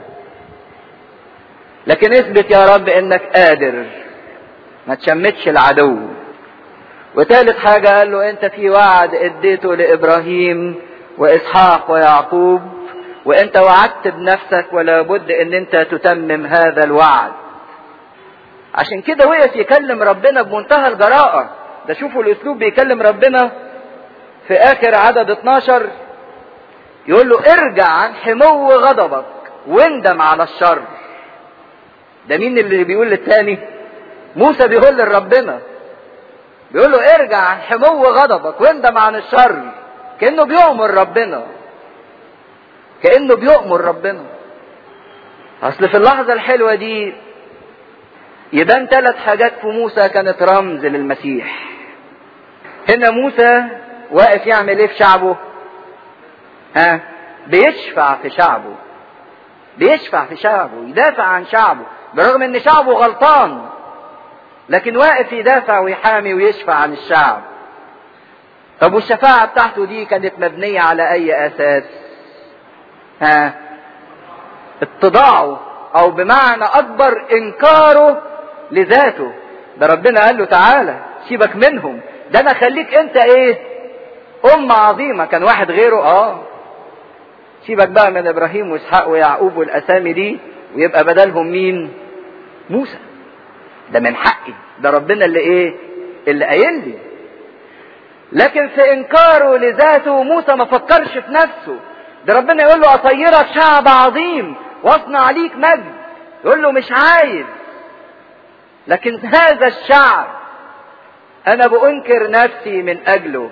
لكن اثبت يا رب انك قادر ما تشمتش العدو وثالث حاجة قال له انت في وعد اديته لابراهيم واسحاق ويعقوب وانت وعدت بنفسك ولا بد ان انت تتمم هذا الوعد عشان كده وقف يكلم ربنا بمنتهى الجراءة ده شوفوا الاسلوب بيكلم ربنا في اخر عدد 12 يقول له ارجع عن حمو غضبك واندم على الشر ده مين اللي بيقول للتاني موسى بيقول لربنا بيقول له ارجع عن حمو غضبك واندم عن الشر كانه بيؤمر ربنا كانه بيؤمر ربنا اصل في اللحظه الحلوه دي يبان ثلاث حاجات في موسى كانت رمز للمسيح هنا موسى واقف يعمل ايه في شعبه ها بيشفع في شعبه بيشفع في شعبه يدافع عن شعبه برغم ان شعبه غلطان لكن واقف يدافع ويحامي ويشفع عن الشعب طب والشفاعة بتاعته دي كانت مبنية على أي أساس؟ ها؟ اتضاعه أو بمعنى أكبر إنكاره لذاته ده ربنا قال له تعالى سيبك منهم ده أنا خليك أنت إيه؟ أمة عظيمة كان واحد غيره آه سيبك بقى من إبراهيم وإسحاق ويعقوب والأسامي دي ويبقى بدلهم مين؟ موسى ده من حقي ده ربنا اللي ايه اللي قايل لي لكن في انكاره لذاته موسى ما فكرش في نفسه ده ربنا يقول له اطيرك شعب عظيم واصنع ليك مجد يقول له مش عايز لكن هذا الشعب انا بانكر نفسي من اجله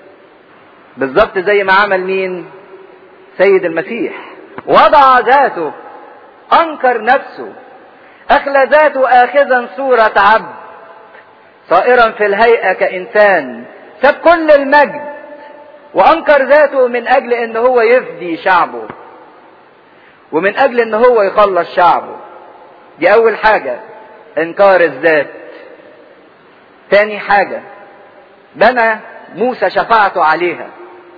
بالظبط زي ما عمل مين سيد المسيح وضع ذاته انكر نفسه أخلى ذاته آخذا صورة عبد صائرا في الهيئة كإنسان ساب كل المجد وأنكر ذاته من أجل إن هو يفدي شعبه ومن أجل إن هو يخلص شعبه دي أول حاجة إنكار الذات تاني حاجة بنى موسى شفاعته عليها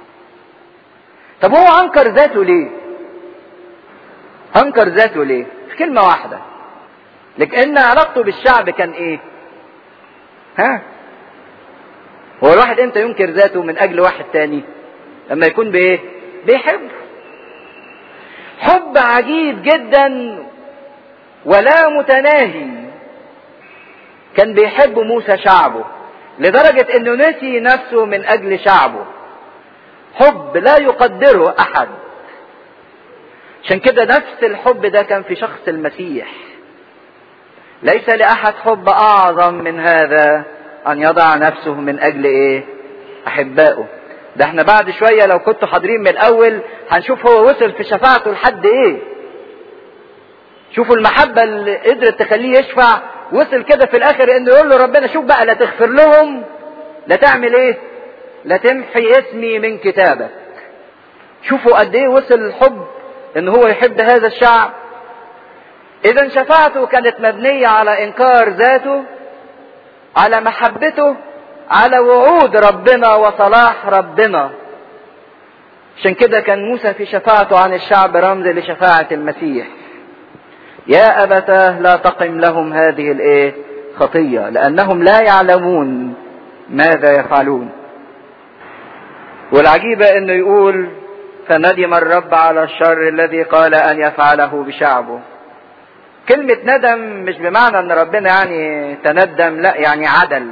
طب هو أنكر ذاته ليه؟ أنكر ذاته ليه؟ في كلمة واحدة لكن علاقته بالشعب كان ايه ها هو الواحد امتى ينكر ذاته من اجل واحد تاني لما يكون بايه بيحب حب عجيب جدا ولا متناهي كان بيحب موسى شعبه لدرجة انه نسي نفسه من اجل شعبه حب لا يقدره احد عشان كده نفس الحب ده كان في شخص المسيح ليس لأحد حب أعظم من هذا أن يضع نفسه من أجل إيه؟ أحبائه. ده احنا بعد شوية لو كنتوا حاضرين من الأول هنشوف هو وصل في شفاعته لحد إيه؟ شوفوا المحبة اللي قدرت تخليه يشفع وصل كده في الآخر إنه يقول له ربنا شوف بقى لا تغفر لهم لا تعمل إيه؟ لا تمحي اسمي من كتابك. شوفوا قد إيه وصل الحب إن هو يحب هذا الشعب اذا شفاعته كانت مبنية على انكار ذاته على محبته على وعود ربنا وصلاح ربنا عشان كده كان موسى في شفاعته عن الشعب رمز لشفاعة المسيح يا أبتاه لا تقم لهم هذه الايه خطية لأنهم لا يعلمون ماذا يفعلون والعجيبة انه يقول فندم الرب على الشر الذي قال ان يفعله بشعبه كلمة ندم مش بمعنى ان ربنا يعني تندم لا يعني عدل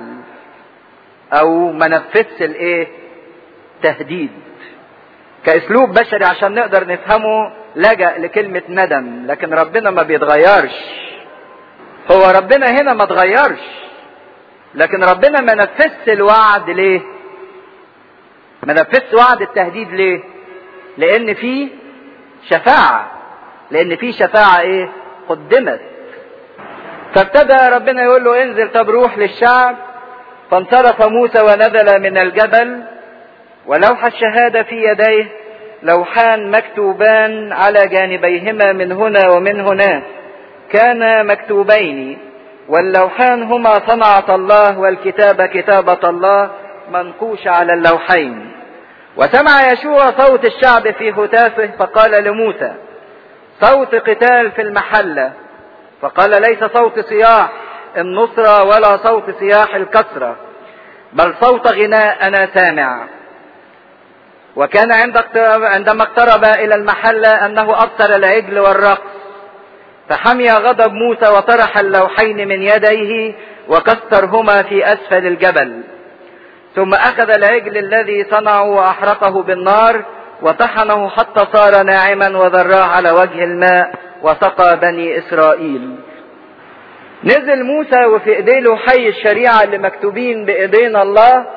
او ما نفذش الايه تهديد كاسلوب بشري عشان نقدر نفهمه لجأ لكلمة ندم لكن ربنا ما بيتغيرش هو ربنا هنا ما اتغيرش لكن ربنا ما نفذش الوعد ليه ما نفذش وعد التهديد ليه لان في شفاعة لان في شفاعة ايه قدمت فابتدى ربنا يقول له انزل طب روح للشعب فانصرف موسى ونزل من الجبل ولوح الشهادة في يديه لوحان مكتوبان على جانبيهما من هنا ومن هناك كانا مكتوبين واللوحان هما صنعة الله والكتابة كتابة الله منقوشة على اللوحين وسمع يشوع صوت الشعب في هتافه فقال لموسى صوت قتال في المحلة فقال ليس صوت صياح النصرة ولا صوت صياح الكسرة بل صوت غناء أنا سامع وكان عندما اقترب إلى المحلة أنه أبصر العجل والرقص فحمي غضب موسى وطرح اللوحين من يديه وكسرهما في أسفل الجبل ثم أخذ العجل الذي صنعه وأحرقه بالنار وطحنه حتى صار ناعما وذراه على وجه الماء وسقى بني إسرائيل نزل موسى وفي ايديه لوحي الشريعة اللي مكتوبين بايدينا الله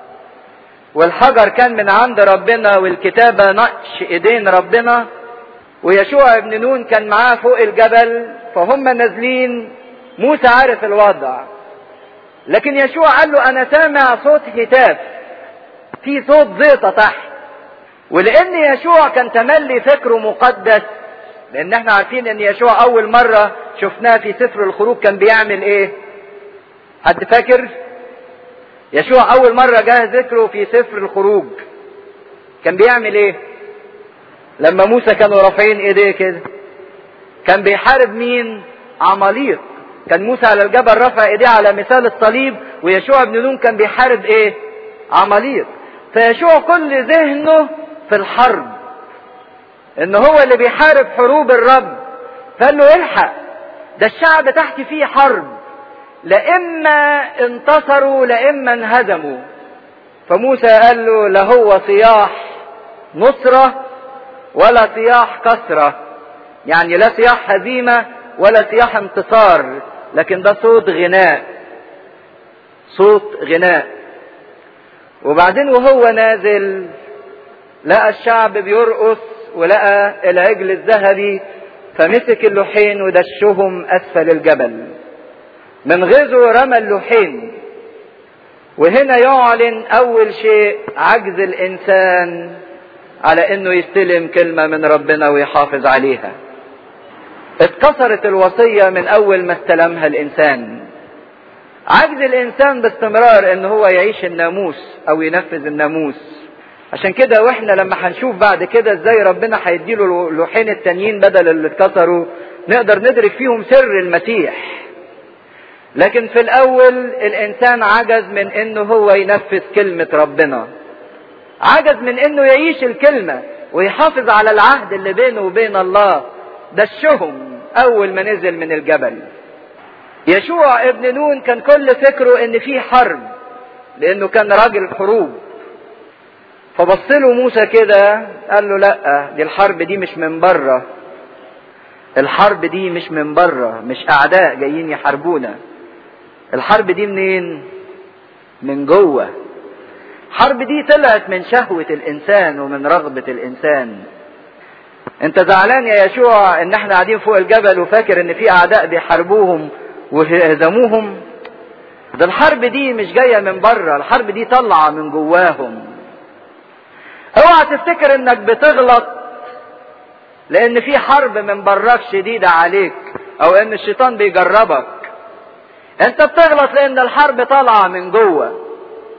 والحجر كان من عند ربنا والكتابة نقش ايدين ربنا ويشوع ابن نون كان معاه فوق الجبل فهم نازلين موسى عارف الوضع لكن يشوع قال له انا سامع صوت هتاف في صوت زيطة تحت ولان يشوع كان تملي فكره مقدس لان احنا عارفين ان يشوع اول مرة شفناه في سفر الخروج كان بيعمل ايه حد فاكر يشوع اول مرة جاه ذكره في سفر الخروج كان بيعمل ايه لما موسى كانوا رافعين ايديه كده كان بيحارب مين عماليق كان موسى على الجبل رفع ايديه على مثال الصليب ويشوع بن نون كان بيحارب ايه عماليق فيشوع كل ذهنه في الحرب ان هو اللي بيحارب حروب الرب فقال له الحق ده الشعب تحت فيه حرب لإما انتصروا لإما انهزموا فموسى قال له لا هو صياح نصرة ولا صياح كسرة يعني لا صياح هزيمة ولا صياح انتصار لكن ده صوت غناء صوت غناء وبعدين وهو نازل لقى الشعب بيرقص ولقى العجل الذهبي فمسك اللوحين ودشهم اسفل الجبل من غزو رمى اللوحين وهنا يعلن اول شيء عجز الانسان على انه يستلم كلمه من ربنا ويحافظ عليها اتكسرت الوصيه من اول ما استلمها الانسان عجز الانسان باستمرار ان هو يعيش الناموس او ينفذ الناموس عشان كده واحنا لما هنشوف بعد كده ازاي ربنا هيديله اللوحين التانيين بدل اللي اتكسروا نقدر ندرك فيهم سر المسيح لكن في الاول الانسان عجز من انه هو ينفذ كلمة ربنا عجز من انه يعيش الكلمة ويحافظ على العهد اللي بينه وبين الله دشهم اول ما نزل من الجبل يشوع ابن نون كان كل فكره ان في حرب لانه كان راجل حروب فبص له موسى كده قال له لا دي الحرب دي مش من بره الحرب دي مش من بره مش اعداء جايين يحاربونا الحرب دي منين من جوه الحرب دي طلعت من شهوة الانسان ومن رغبة الانسان انت زعلان يا يشوع ان احنا قاعدين فوق الجبل وفاكر ان في اعداء بيحاربوهم وهزموهم ده الحرب دي مش جاية من بره الحرب دي طالعة من جواهم اوعى تفتكر انك بتغلط لان في حرب من براك شديدة عليك او ان الشيطان بيجربك انت بتغلط لان الحرب طالعة من جوه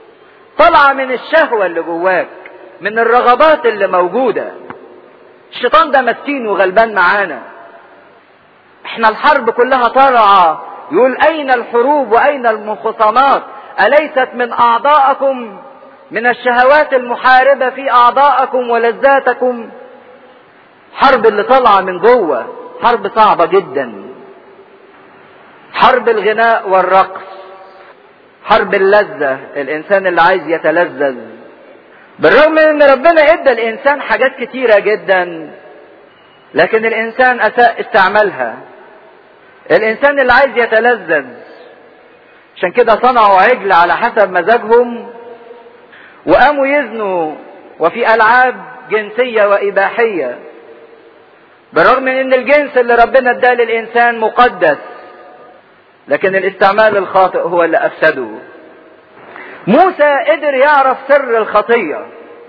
طالعة من الشهوة اللي جواك من الرغبات اللي موجودة الشيطان ده مسكين وغلبان معانا احنا الحرب كلها طالعة يقول اين الحروب واين المخصمات اليست من اعضائكم من الشهوات المحاربة في اعضائكم ولذاتكم حرب اللي طالعة من جوه حرب صعبة جدا حرب الغناء والرقص حرب اللذة الانسان اللي عايز يتلذذ بالرغم من ان ربنا ادى الانسان حاجات كتيرة جدا لكن الانسان اساء استعمالها الانسان اللي عايز يتلذذ عشان كده صنعوا عجل على حسب مزاجهم وقاموا يزنوا وفي العاب جنسية واباحية بالرغم من ان الجنس اللي ربنا اداه للانسان مقدس لكن الاستعمال الخاطئ هو اللي افسده موسى قدر يعرف سر الخطية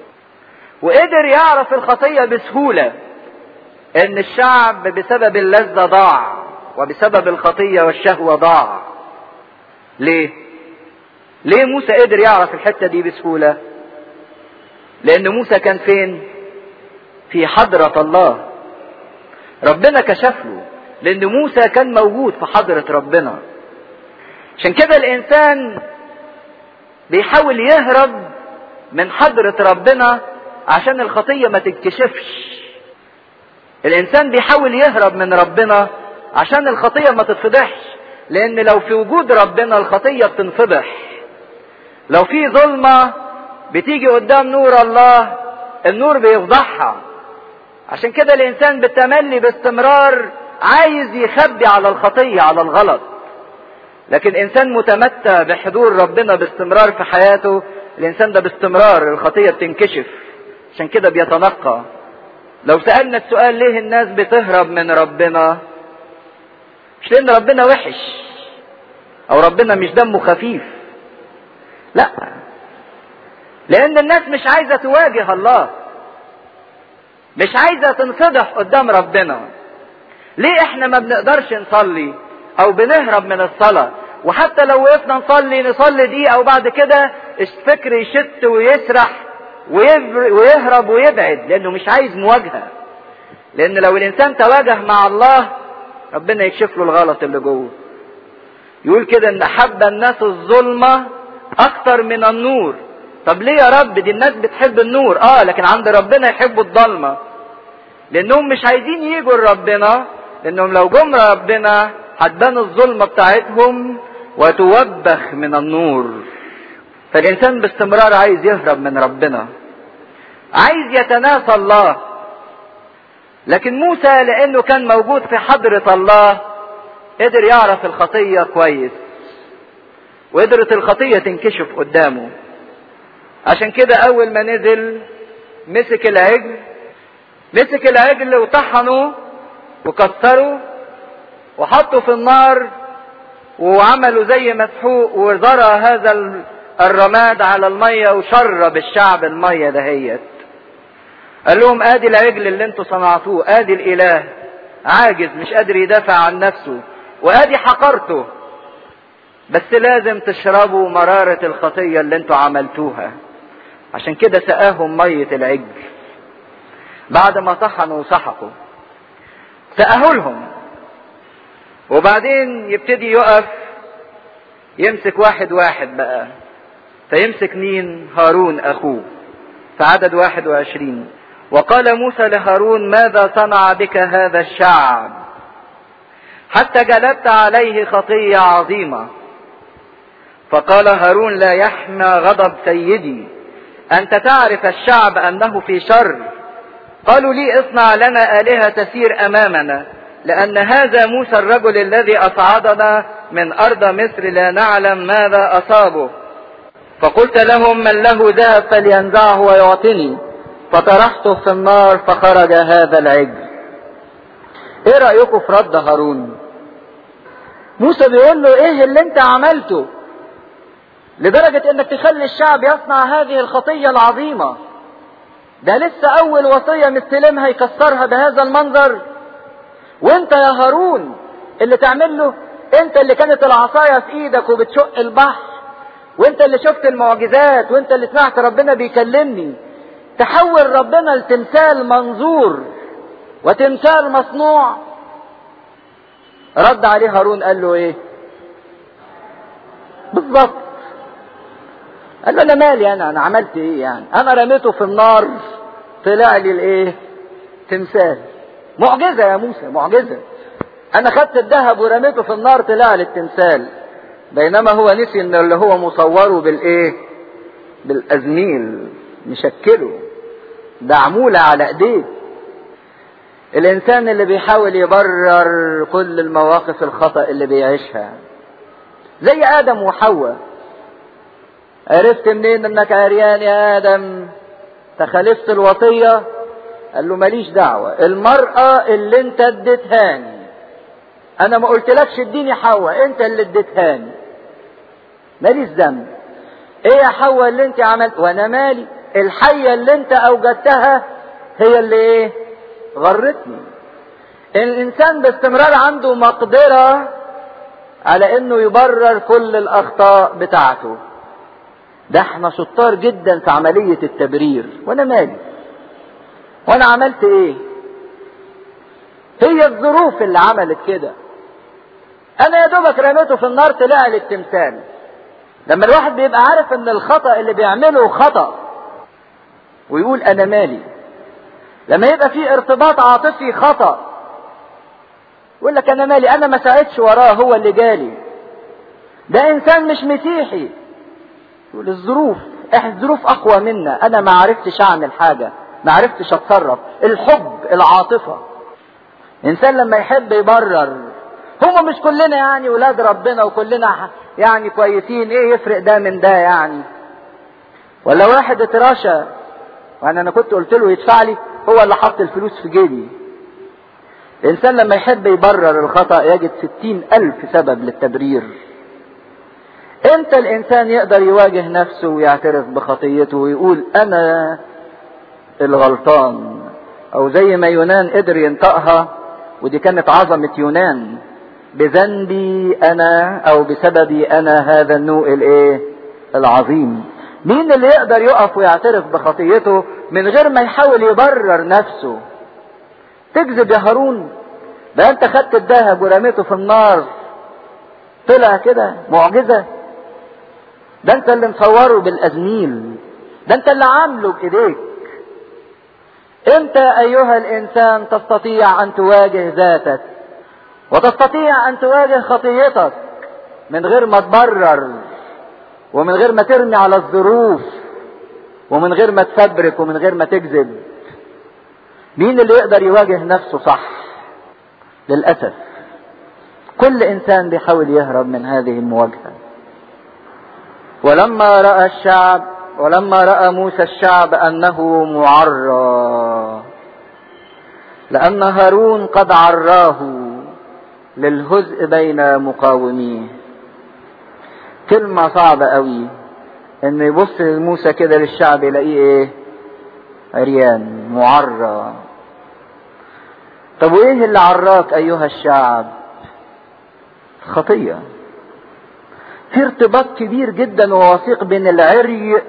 وقدر يعرف الخطية بسهولة ان الشعب بسبب اللذة ضاع وبسبب الخطية والشهوة ضاع ليه ليه موسى قدر يعرف الحتة دي بسهولة لان موسى كان فين في حضرة الله ربنا كشف له لان موسى كان موجود في حضرة ربنا عشان كده الانسان بيحاول يهرب من حضرة ربنا عشان الخطية ما تتكشفش الانسان بيحاول يهرب من ربنا عشان الخطية ما تتفضحش لان لو في وجود ربنا الخطية بتنفضح لو في ظلمة بتيجي قدام نور الله النور بيفضحها عشان كده الانسان بالتملي باستمرار عايز يخبي على الخطية على الغلط لكن انسان متمتع بحضور ربنا باستمرار في حياته الانسان ده باستمرار الخطية بتنكشف عشان كده بيتنقى لو سألنا السؤال ليه الناس بتهرب من ربنا مش لان ربنا وحش او ربنا مش دمه خفيف لا لان الناس مش عايزة تواجه الله مش عايزة تنفضح قدام ربنا ليه احنا ما بنقدرش نصلي او بنهرب من الصلاة وحتى لو وقفنا نصلي نصلي دقيقة وبعد كده الفكر يشت ويسرح ويهرب ويبعد لانه مش عايز مواجهة لان لو الانسان تواجه مع الله ربنا يكشف له الغلط اللي جوه يقول كده ان احب الناس الظلمة اكتر من النور طب ليه يا رب دي الناس بتحب النور اه لكن عند ربنا يحبوا الضلمة لانهم مش عايزين يجوا لربنا لانهم لو جم ربنا هتبان الظلمة بتاعتهم وتوبخ من النور فالانسان باستمرار عايز يهرب من ربنا عايز يتناسى الله لكن موسى لانه كان موجود في حضرة الله قدر يعرف الخطية كويس وقدرت الخطية تنكشف قدامه عشان كده اول ما نزل مسك العجل مسك العجل وطحنه وكسره وحطه في النار وعملوا زي مسحوق وذرى هذا الرماد على المية وشرب الشعب المية دهيت قال لهم ادي العجل اللي انتوا صنعتوه ادي الاله عاجز مش قادر يدافع عن نفسه وادي حقرته بس لازم تشربوا مرارة الخطية اللي انتوا عملتوها عشان كده سقاهم مية العجل بعد ما طحنوا وسحقوا سقاه لهم وبعدين يبتدي يقف يمسك واحد واحد بقى فيمسك مين هارون اخوه في عدد واحد وعشرين وقال موسى لهارون ماذا صنع بك هذا الشعب حتى جلبت عليه خطية عظيمة فقال هارون لا يحمى غضب سيدي أنت تعرف الشعب أنه في شر قالوا لي اصنع لنا آلهة تسير أمامنا لأن هذا موسى الرجل الذي أصعدنا من أرض مصر لا نعلم ماذا أصابه فقلت لهم من له ذهب فلينزعه ويعطني فطرحته في النار فخرج هذا العجل ايه رأيكم في رد هارون موسى بيقول له ايه اللي انت عملته لدرجة انك تخلي الشعب يصنع هذه الخطية العظيمة ده لسه اول وصية مستلمها يكسرها بهذا المنظر وانت يا هارون اللي تعمل له انت اللي كانت العصاية في ايدك وبتشق البحر وانت اللي شفت المعجزات وانت اللي سمعت ربنا بيكلمني تحول ربنا لتمثال منظور وتمثال مصنوع رد عليه هارون قال له ايه بالظبط قال له انا مالي انا انا عملت ايه يعني انا رميته في النار طلع لي الايه تمثال معجزه يا موسى معجزه انا خدت الذهب ورميته في النار طلع لي التمثال بينما هو نسي ان اللي هو مصوره بالايه بالازميل مشكله ده عمولة على ايديه الانسان اللي بيحاول يبرر كل المواقف الخطأ اللي بيعيشها زي ادم وحواء عرفت منين انك عريان يا ادم تخالفت الوصية قال له ماليش دعوة المرأة اللي انت اديتهاني انا ما قلتلكش اديني حواء انت اللي اديتهاني ماليش ذنب ايه يا حواء اللي انت عملت وانا مالي الحية اللي انت اوجدتها هي اللي ايه غرتني الانسان باستمرار عنده مقدرة على انه يبرر كل الاخطاء بتاعته ده احنا شطار جدا في عملية التبرير وانا مالي وانا عملت ايه هي الظروف اللي عملت كده انا يا دوبك رميته في النار طلع لي التمثال لما الواحد بيبقى عارف ان الخطأ اللي بيعمله خطأ ويقول انا مالي لما يبقى في ارتباط عاطفي خطأ يقول لك انا مالي انا ما ساعدش وراه هو اللي جالي ده انسان مش مسيحي يقول الظروف احنا الظروف اقوى منا انا ما عرفتش اعمل حاجه ما عرفتش اتصرف الحب العاطفه انسان لما يحب يبرر هم مش كلنا يعني ولاد ربنا وكلنا يعني كويسين ايه يفرق ده من ده يعني ولا واحد اتراشى وانا انا كنت قلت له يدفع لي هو اللي حط الفلوس في جيبي الانسان لما يحب يبرر الخطأ يجد ستين الف سبب للتبرير امتى الانسان يقدر يواجه نفسه ويعترف بخطيته ويقول انا الغلطان او زي ما يونان قدر ينطقها ودي كانت عظمة يونان بذنبي انا او بسببي انا هذا النوء الايه العظيم مين اللي يقدر يقف ويعترف بخطيته من غير ما يحاول يبرر نفسه تكذب يا هارون ده انت خدت الذهب ورميته في النار طلع كده معجزه ده انت اللي مصوره بالازميل ده انت اللي عامله بايديك انت ايها الانسان تستطيع ان تواجه ذاتك وتستطيع ان تواجه خطيتك من غير ما تبرر ومن غير ما ترمي على الظروف ومن غير ما تفبرك ومن غير ما تكذب مين اللي يقدر يواجه نفسه صح للاسف كل انسان بيحاول يهرب من هذه المواجهه ولما راى الشعب ولما راى موسى الشعب انه معرى لان هارون قد عراه للهزء بين مقاوميه كلمة صعبة قوي ان يبص موسى كده للشعب يلاقيه ايه عريان معرى طب وايه اللي عراك ايها الشعب خطيه في ارتباط كبير جدا ووثيق بين العري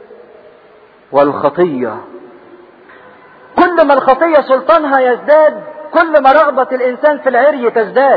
والخطية كل ما الخطية سلطانها يزداد كل ما رغبة الإنسان في العري تزداد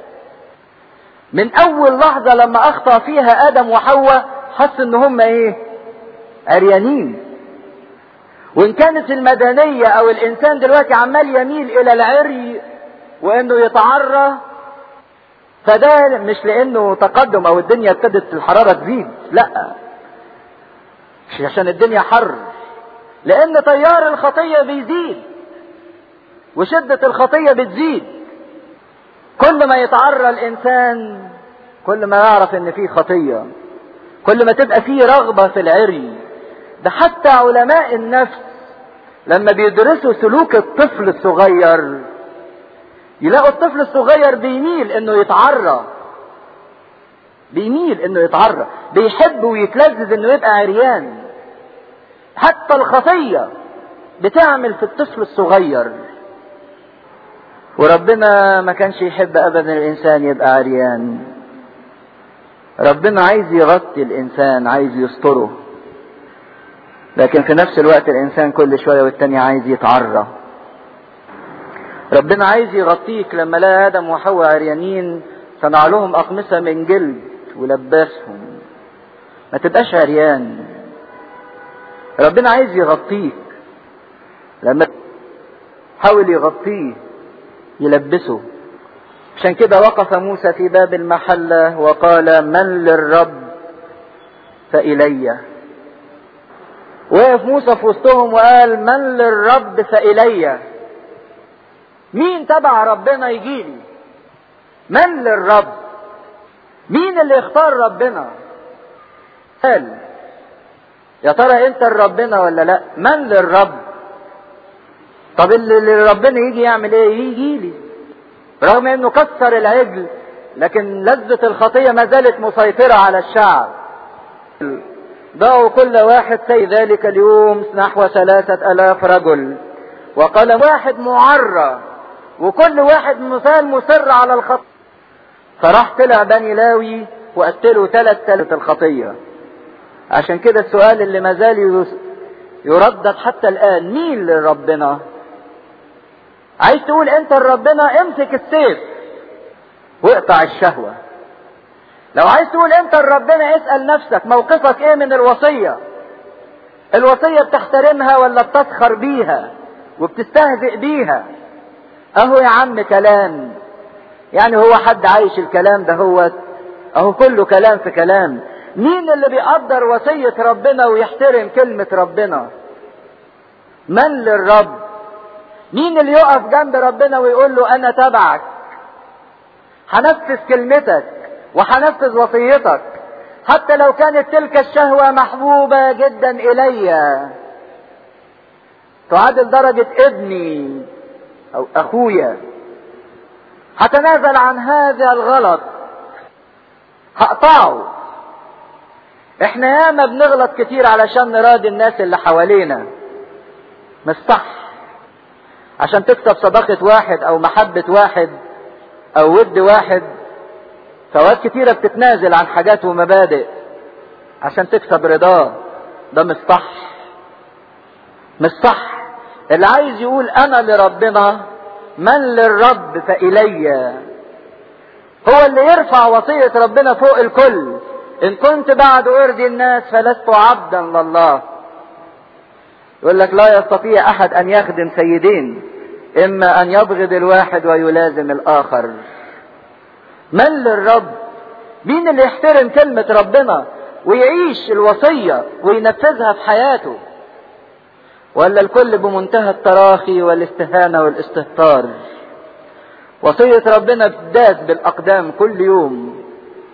من أول لحظة لما أخطأ فيها آدم وحواء حس إن هم إيه؟ عريانين وإن كانت المدنية أو الإنسان دلوقتي عمال يميل إلى العري وإنه يتعرى فده مش لانه تقدم او الدنيا ابتدت الحرارة تزيد لا مش عشان الدنيا حر لان تيار الخطية بيزيد وشدة الخطية بتزيد كل ما يتعرى الانسان كل ما يعرف ان فيه خطية كل ما تبقى فيه رغبة في العري ده حتى علماء النفس لما بيدرسوا سلوك الطفل الصغير يلاقوا الطفل الصغير بيميل انه يتعرى بيميل انه يتعرى بيحب ويتلذذ انه يبقى عريان حتى الخطيه بتعمل في الطفل الصغير وربنا ما كانش يحب ابدا الانسان يبقى عريان ربنا عايز يغطي الانسان عايز يستره لكن في نفس الوقت الانسان كل شويه والتاني عايز يتعرى ربنا عايز يغطيك لما لقى ادم وحواء عريانين صنع لهم اقمصه من جلد ولبسهم ما تبقاش عريان ربنا عايز يغطيك لما حاول يغطيه يلبسه عشان كده وقف موسى في باب المحلة وقال من للرب فإلي وقف موسى في وسطهم وقال من للرب فإلي مين تبع ربنا يجيلي من للرب مين اللي يختار ربنا قال يا ترى انت لربنا ولا لا من للرب طب اللي ربنا يجي يعمل ايه يجي لي رغم انه كسر العجل لكن لذة الخطية ما زالت مسيطرة على الشعب ضاعوا كل واحد في ذلك اليوم نحو ثلاثة الاف رجل وقال واحد معرى وكل واحد مثال مصر على الخطية فراح طلع بني لاوي وقتلوا ثلاث ثلاث الخطية عشان كده السؤال اللي ما زال يردد حتى الآن مين لربنا عايز تقول انت لربنا امسك السيف واقطع الشهوة لو عايز تقول انت لربنا اسأل نفسك موقفك ايه من الوصية الوصية بتحترمها ولا بتسخر بيها وبتستهزئ بيها اهو يا عم كلام يعني هو حد عايش الكلام ده هو اهو كله كلام في كلام مين اللي بيقدر وصية ربنا ويحترم كلمة ربنا من للرب مين اللي يقف جنب ربنا ويقول له انا تبعك هنفذ كلمتك وهنفذ وصيتك حتى لو كانت تلك الشهوة محبوبة جدا الي تعادل درجة ابني او اخويا هتنازل عن هذا الغلط هقطعه احنا ياما بنغلط كتير علشان نراضي الناس اللي حوالينا مش صح عشان تكسب صداقة واحد او محبة واحد او ود واحد فوقت كتيرة بتتنازل عن حاجات ومبادئ عشان تكسب رضاه ده مش صح مش صح اللي عايز يقول انا لربنا من للرب فإلي هو اللي يرفع وصية ربنا فوق الكل إن كنت بعد أرضي الناس فلست عبدا لله يقول لك لا يستطيع أحد أن يخدم سيدين إما أن يبغض الواحد ويلازم الآخر من للرب مين اللي يحترم كلمة ربنا ويعيش الوصية وينفذها في حياته ولا الكل بمنتهى التراخي والاستهانة والاستهتار وصية ربنا بتداس بالأقدام كل يوم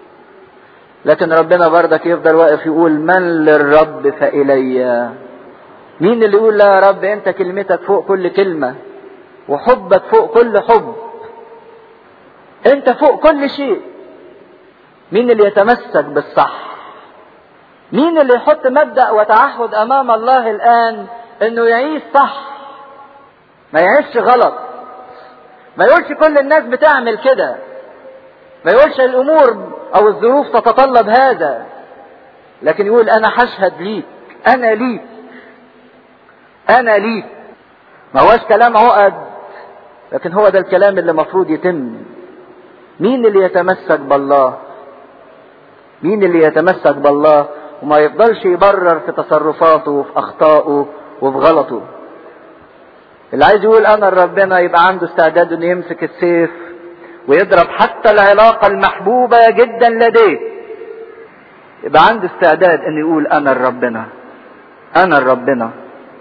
لكن ربنا برضك يفضل واقف يقول من للرب فإلي مين اللي يقول لا يا رب انت كلمتك فوق كل كلمة وحبك فوق كل حب انت فوق كل شيء مين اللي يتمسك بالصح مين اللي يحط مبدأ وتعهد امام الله الان انه يعيش صح ما يعيش غلط ما يقولش كل الناس بتعمل كده ما يقولش الامور او الظروف تتطلب هذا لكن يقول انا هشهد ليك انا ليك انا ليك ما هوش كلام عقد لكن هو ده الكلام اللي المفروض يتم مين اللي يتمسك بالله مين اللي يتمسك بالله وما يفضلش يبرر في تصرفاته وفي اخطائه وفي غلطه اللي عايز يقول انا لربنا يبقى عنده استعداد انه يمسك السيف ويضرب حتى العلاقة المحبوبة جدا لديه يبقى عنده استعداد انه يقول انا لربنا انا لربنا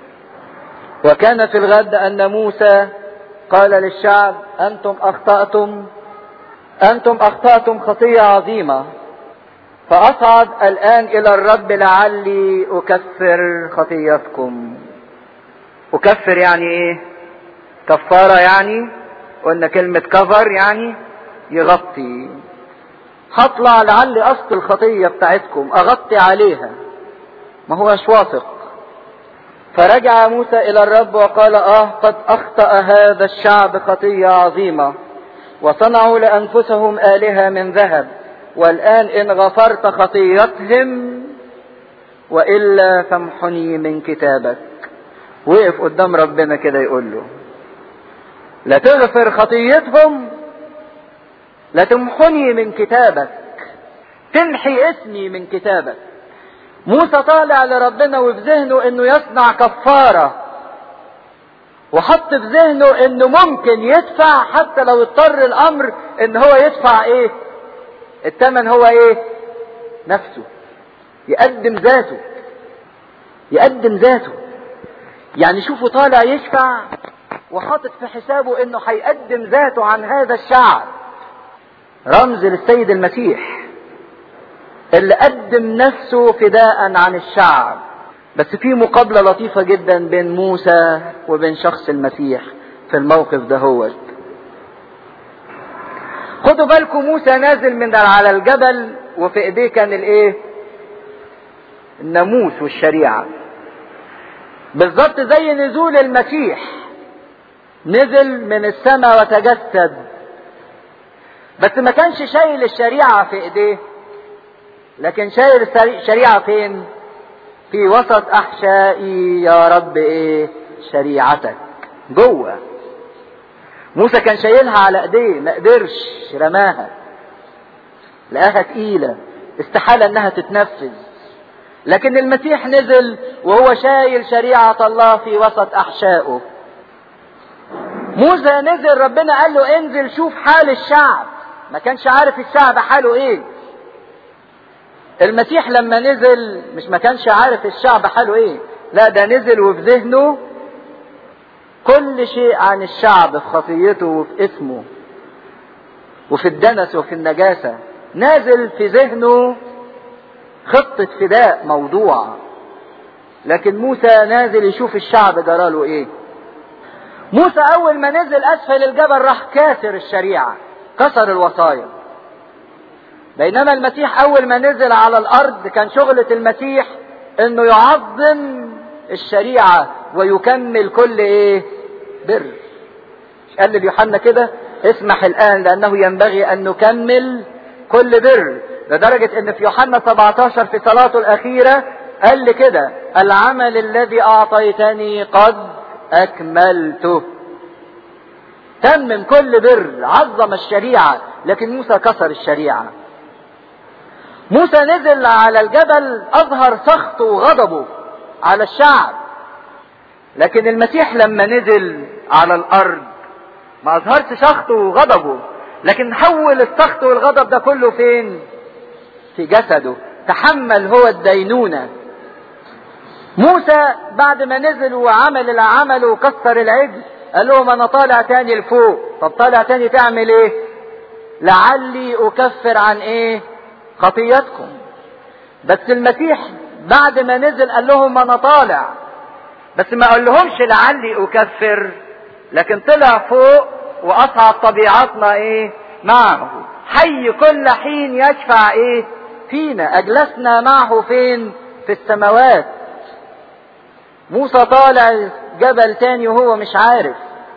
وكان في الغد ان موسى قال للشعب انتم اخطأتم انتم اخطأتم خطية عظيمة فاصعد الان الى الرب لعلي اكفر خطيتكم اكفر يعني ايه كفارة يعني قلنا كلمة كفر يعني يغطي هطلع لعلي اصل الخطية بتاعتكم اغطي عليها ما هوش واثق فرجع موسى الى الرب وقال اه قد اخطأ هذا الشعب خطية عظيمة وصنعوا لانفسهم الهة من ذهب والآن إن غفرت خطيتهم وإلا فامحني من كتابك وقف قدام ربنا كده يقول له لا تغفر خطيتهم لا تمحني من كتابك تمحي اسمي من كتابك موسى طالع لربنا وفي ذهنه انه يصنع كفارة وحط في ذهنه انه ممكن يدفع حتى لو اضطر الامر ان هو يدفع ايه الثمن هو ايه نفسه يقدم ذاته يقدم ذاته يعني شوفوا طالع يشفع وحاطط في حسابه انه هيقدم ذاته عن هذا الشعب رمز للسيد المسيح اللي قدم نفسه فداء عن الشعب بس في مقابلة لطيفة جدا بين موسى وبين شخص المسيح في الموقف ده هو خدوا بالكم موسى نازل من على الجبل وفي ايديه كان الايه الناموس والشريعة بالظبط زي نزول المسيح نزل من السماء وتجسد بس ما كانش شايل الشريعة في ايديه لكن شايل الشريعة فين في وسط احشائي يا رب ايه شريعتك جوه موسى كان شايلها على ايديه ما قدرش رماها لقاها تقيلة استحالة انها تتنفذ لكن المسيح نزل وهو شايل شريعة الله في وسط احشائه موسى نزل ربنا قال له انزل شوف حال الشعب ما كانش عارف الشعب حاله ايه المسيح لما نزل مش ما كانش عارف الشعب حاله ايه لا ده نزل وفي ذهنه كل شيء عن الشعب في خطيته وفي اسمه وفي الدنس وفي النجاسة نازل في ذهنه خطة فداء موضوع لكن موسى نازل يشوف الشعب جراله ايه موسى اول ما نزل اسفل الجبل راح كاسر الشريعة كسر الوصايا بينما المسيح اول ما نزل على الارض كان شغلة المسيح انه يعظم الشريعة ويكمل كل ايه بر قال ليوحنا كده اسمح الان لانه ينبغي ان نكمل كل بر لدرجة ان في يوحنا 17 في صلاته الاخيرة قال لي كده العمل الذي اعطيتني قد اكملته تمم كل بر عظم الشريعة لكن موسى كسر الشريعة موسى نزل على الجبل اظهر سخطه وغضبه على الشعب لكن المسيح لما نزل على الارض ما اظهرش سخطه وغضبه لكن حول السخط والغضب ده كله فين في جسده تحمل هو الدينونة موسى بعد ما نزل وعمل العمل وكسر العجل قال لهم انا طالع تاني لفوق طب طالع تاني تعمل ايه لعلي اكفر عن ايه خطيتكم بس المسيح بعد ما نزل قال لهم انا طالع بس ما قال لهمش لعلي اكفر لكن طلع فوق واصعد طبيعتنا ايه معه حي كل حين يشفع ايه فينا اجلسنا معه فين في السماوات موسى طالع جبل تاني وهو مش عارف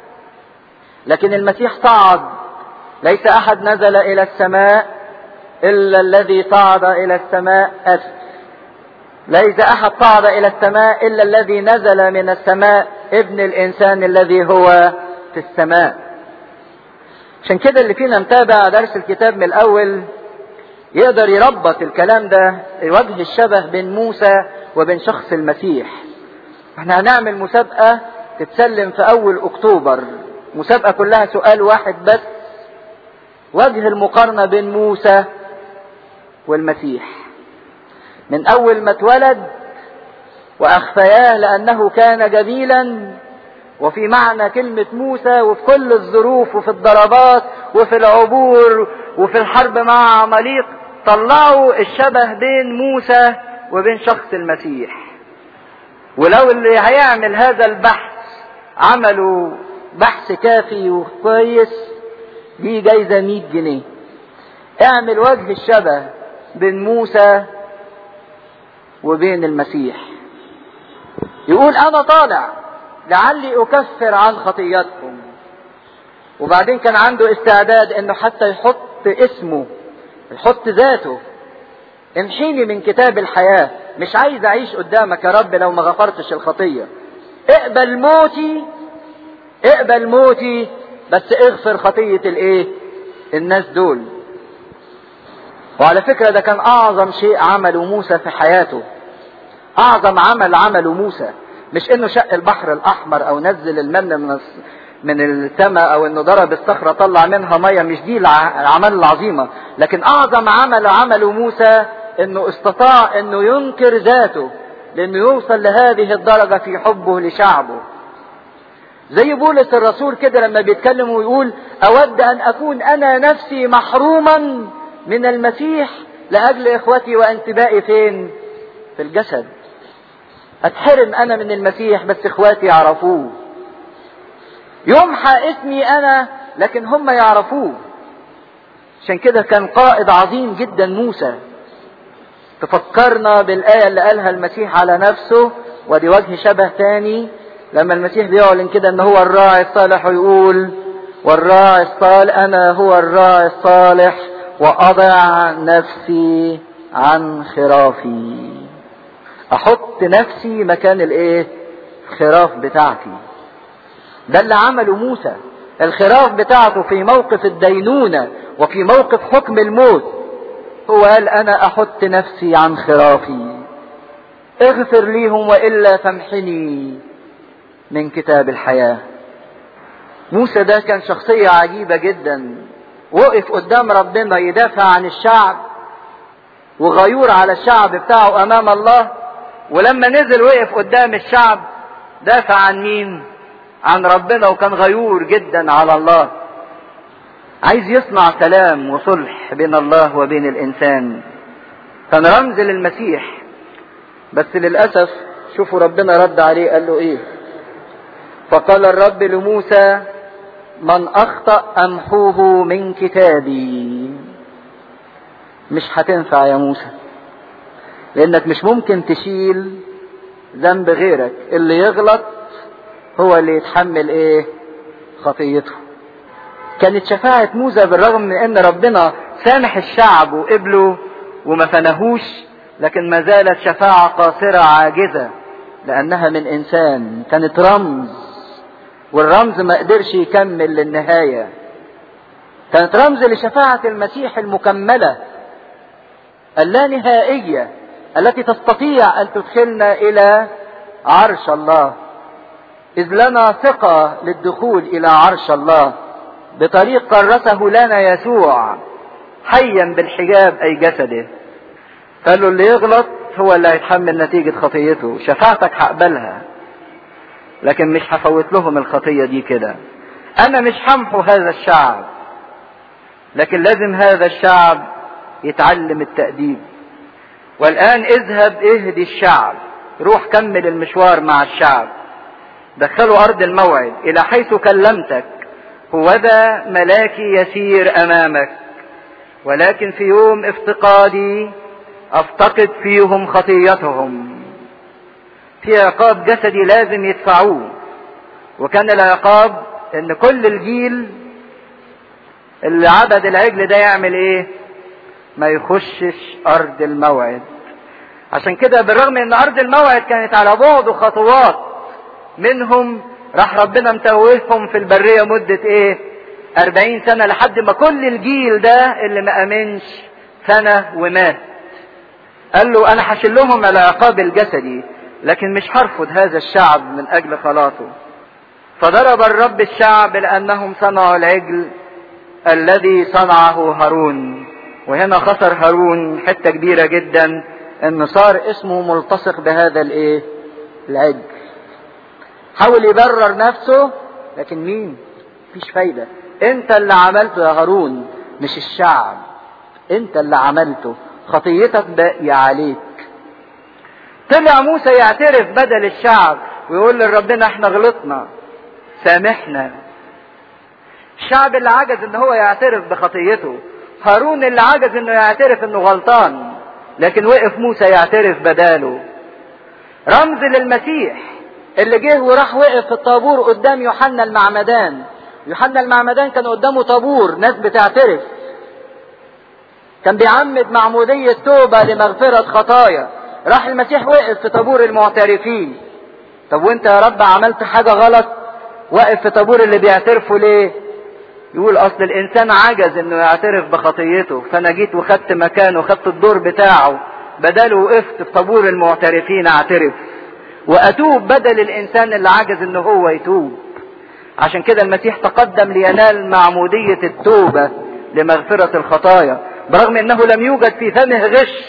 لكن المسيح صعد ليس احد نزل الى السماء الا الذي صعد الى السماء اسف ليس احد صعد الى السماء الا الذي نزل من السماء ابن الانسان الذي هو في السماء عشان كده اللي فينا متابع درس الكتاب من الاول يقدر يربط الكلام ده وجه الشبه بين موسى وبين شخص المسيح احنا هنعمل مسابقة تتسلم في اول اكتوبر مسابقة كلها سؤال واحد بس وجه المقارنة بين موسى والمسيح من اول ما اتولد واخفياه لانه كان جميلا وفي معنى كلمة موسى وفي كل الظروف وفي الضربات وفي العبور وفي الحرب مع عماليق طلعوا الشبه بين موسى وبين شخص المسيح ولو اللي هيعمل هذا البحث عملوا بحث كافي وكويس دي جايزة 100 جنيه اعمل وجه الشبه بين موسى وبين المسيح يقول انا طالع لعلي اكفر عن خطياتكم وبعدين كان عنده استعداد انه حتى يحط اسمه يحط ذاته امحيني من كتاب الحياة مش عايز اعيش قدامك يا رب لو ما غفرتش الخطية اقبل موتي اقبل موتي بس اغفر خطية الايه الناس دول وعلى فكرة ده كان اعظم شيء عمله موسى في حياته اعظم عمل عمله موسى مش انه شق البحر الاحمر او نزل المن من من السماء او انه ضرب الصخرة طلع منها مية مش دي الاعمال العظيمة لكن اعظم عمل عمله موسى انه استطاع انه ينكر ذاته لانه يوصل لهذه الدرجة في حبه لشعبه زي بولس الرسول كده لما بيتكلم ويقول اود ان اكون انا نفسي محروما من المسيح لاجل اخوتي وانتبائي فين في الجسد اتحرم انا من المسيح بس اخواتي يعرفوه يمحى اسمي انا لكن هم يعرفوه عشان كده كان قائد عظيم جدا موسى تفكرنا بالآية اللي قالها المسيح على نفسه ودي وجه شبه تاني لما المسيح بيعلن كده ان هو الراعي الصالح ويقول والراعي الصالح انا هو الراعي الصالح واضع نفسي عن خرافي احط نفسي مكان الايه الخراف بتاعتي ده اللي عمله موسى الخراف بتاعته في موقف الدينونة وفي موقف حكم الموت هو قال انا احط نفسي عن خرافي اغفر ليهم والا فامحني من كتاب الحياة موسى ده كان شخصية عجيبة جدا وقف قدام ربنا يدافع عن الشعب وغيور على الشعب بتاعه امام الله ولما نزل وقف قدام الشعب دافع عن مين عن ربنا وكان غيور جدا على الله عايز يصنع سلام وصلح بين الله وبين الانسان كان رمز للمسيح بس للاسف شوفوا ربنا رد عليه قال له ايه فقال الرب لموسى من اخطا امحوه من كتابي مش هتنفع يا موسى لانك مش ممكن تشيل ذنب غيرك اللي يغلط هو اللي يتحمل ايه خطيته كانت شفاعة موسى بالرغم من ان ربنا سامح الشعب وقبله وما فنهوش لكن ما زالت شفاعة قاصرة عاجزة لانها من انسان كانت رمز والرمز ما قدرش يكمل للنهاية كانت رمز لشفاعة المسيح المكملة اللانهائية التي تستطيع ان تدخلنا الى عرش الله اذ لنا ثقة للدخول الى عرش الله بطريق كرسه لنا يسوع حيا بالحجاب اي جسده قال له اللي يغلط هو اللي هيتحمل نتيجة خطيته شفاعتك هقبلها لكن مش هفوت لهم الخطية دي كده انا مش همحو هذا الشعب لكن لازم هذا الشعب يتعلم التأديب والآن اذهب اهدي الشعب روح كمل المشوار مع الشعب دخلوا أرض الموعد إلى حيث كلمتك هوذا ملاكي يسير أمامك ولكن في يوم افتقادي أفتقد فيهم خطيتهم في عقاب جسدي لازم يدفعوه وكان العقاب ان كل الجيل اللي عبد العجل ده يعمل ايه ما يخشش ارض الموعد عشان كده بالرغم ان ارض الموعد كانت على بعد خطوات منهم راح ربنا متوههم في البرية مدة ايه اربعين سنة لحد ما كل الجيل ده اللي ما امنش سنة ومات قال له انا هشيل لهم العقاب الجسدي لكن مش هرفض هذا الشعب من اجل خلاصه فضرب الرب الشعب لانهم صنعوا العجل الذي صنعه هارون وهنا خسر هارون حته كبيره جدا ان صار اسمه ملتصق بهذا الايه العجل حاول يبرر نفسه لكن مين مفيش فايده انت اللي عملته يا هارون مش الشعب انت اللي عملته خطيتك باقية عليك طلع موسى يعترف بدل الشعب ويقول لربنا احنا غلطنا سامحنا الشعب اللي عجز ان هو يعترف بخطيته هارون اللي عجز انه يعترف انه غلطان لكن وقف موسى يعترف بداله رمز للمسيح اللي جه وراح وقف في الطابور قدام يوحنا المعمدان يوحنا المعمدان كان قدامه طابور ناس بتعترف كان بيعمد معمودية توبة لمغفرة خطايا راح المسيح وقف في طابور المعترفين طب وانت يا رب عملت حاجة غلط واقف في طابور اللي بيعترفوا ليه يقول اصل الانسان عجز انه يعترف بخطيته فانا جيت وخدت مكانه وخدت الدور بتاعه بداله وقفت في طابور المعترفين اعترف واتوب بدل الانسان اللي عجز ان هو يتوب عشان كده المسيح تقدم لينال معمودية التوبة لمغفرة الخطايا برغم انه لم يوجد في فمه غش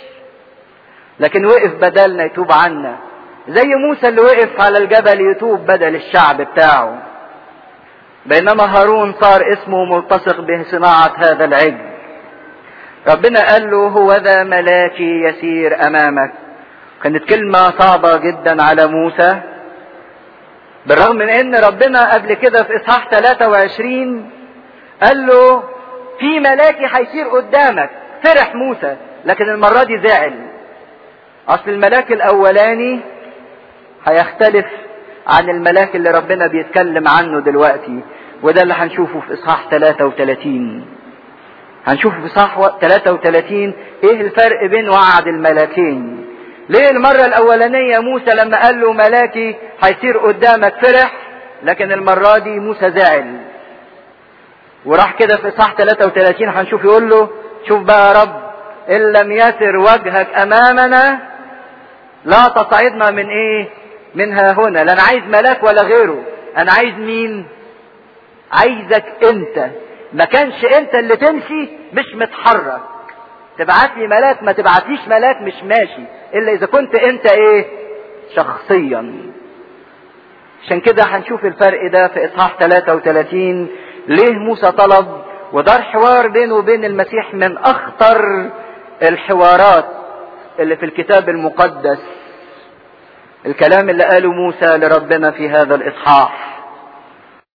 لكن وقف بدلنا يتوب عنا زي موسى اللي وقف على الجبل يتوب بدل الشعب بتاعه بينما هارون صار اسمه ملتصق بصناعة هذا العجل ربنا قال له هو ذا ملاكي يسير امامك كانت كلمة صعبة جدا على موسى بالرغم من ان ربنا قبل كده في اصحاح 23 قال له في ملاكي هيسير قدامك فرح موسى لكن المرة دي زعل اصل الملاك الاولاني هيختلف عن الملاك اللي ربنا بيتكلم عنه دلوقتي وده اللي هنشوفه في اصحاح 33 هنشوف في اصحاح 33 ايه الفرق بين وعد الملاكين ليه المرة الاولانية موسى لما قال له ملاكي هيصير قدامك فرح لكن المرة دي موسى زعل وراح كده في اصحاح 33 هنشوف يقول له شوف بقى يا رب ان لم يسر وجهك امامنا لا تصعدنا من ايه منها هنا لا انا عايز ملاك ولا غيره انا عايز مين عايزك انت ما كانش انت اللي تمشي مش متحرك تبعت لي ملاك ما تبعتليش ملاك مش ماشي الا اذا كنت انت ايه شخصيا عشان كده هنشوف الفرق ده في اصحاح 33 ليه موسى طلب ودار حوار بينه وبين المسيح من اخطر الحوارات اللي في الكتاب المقدس الكلام اللي قاله موسى لربنا في هذا الاصحاح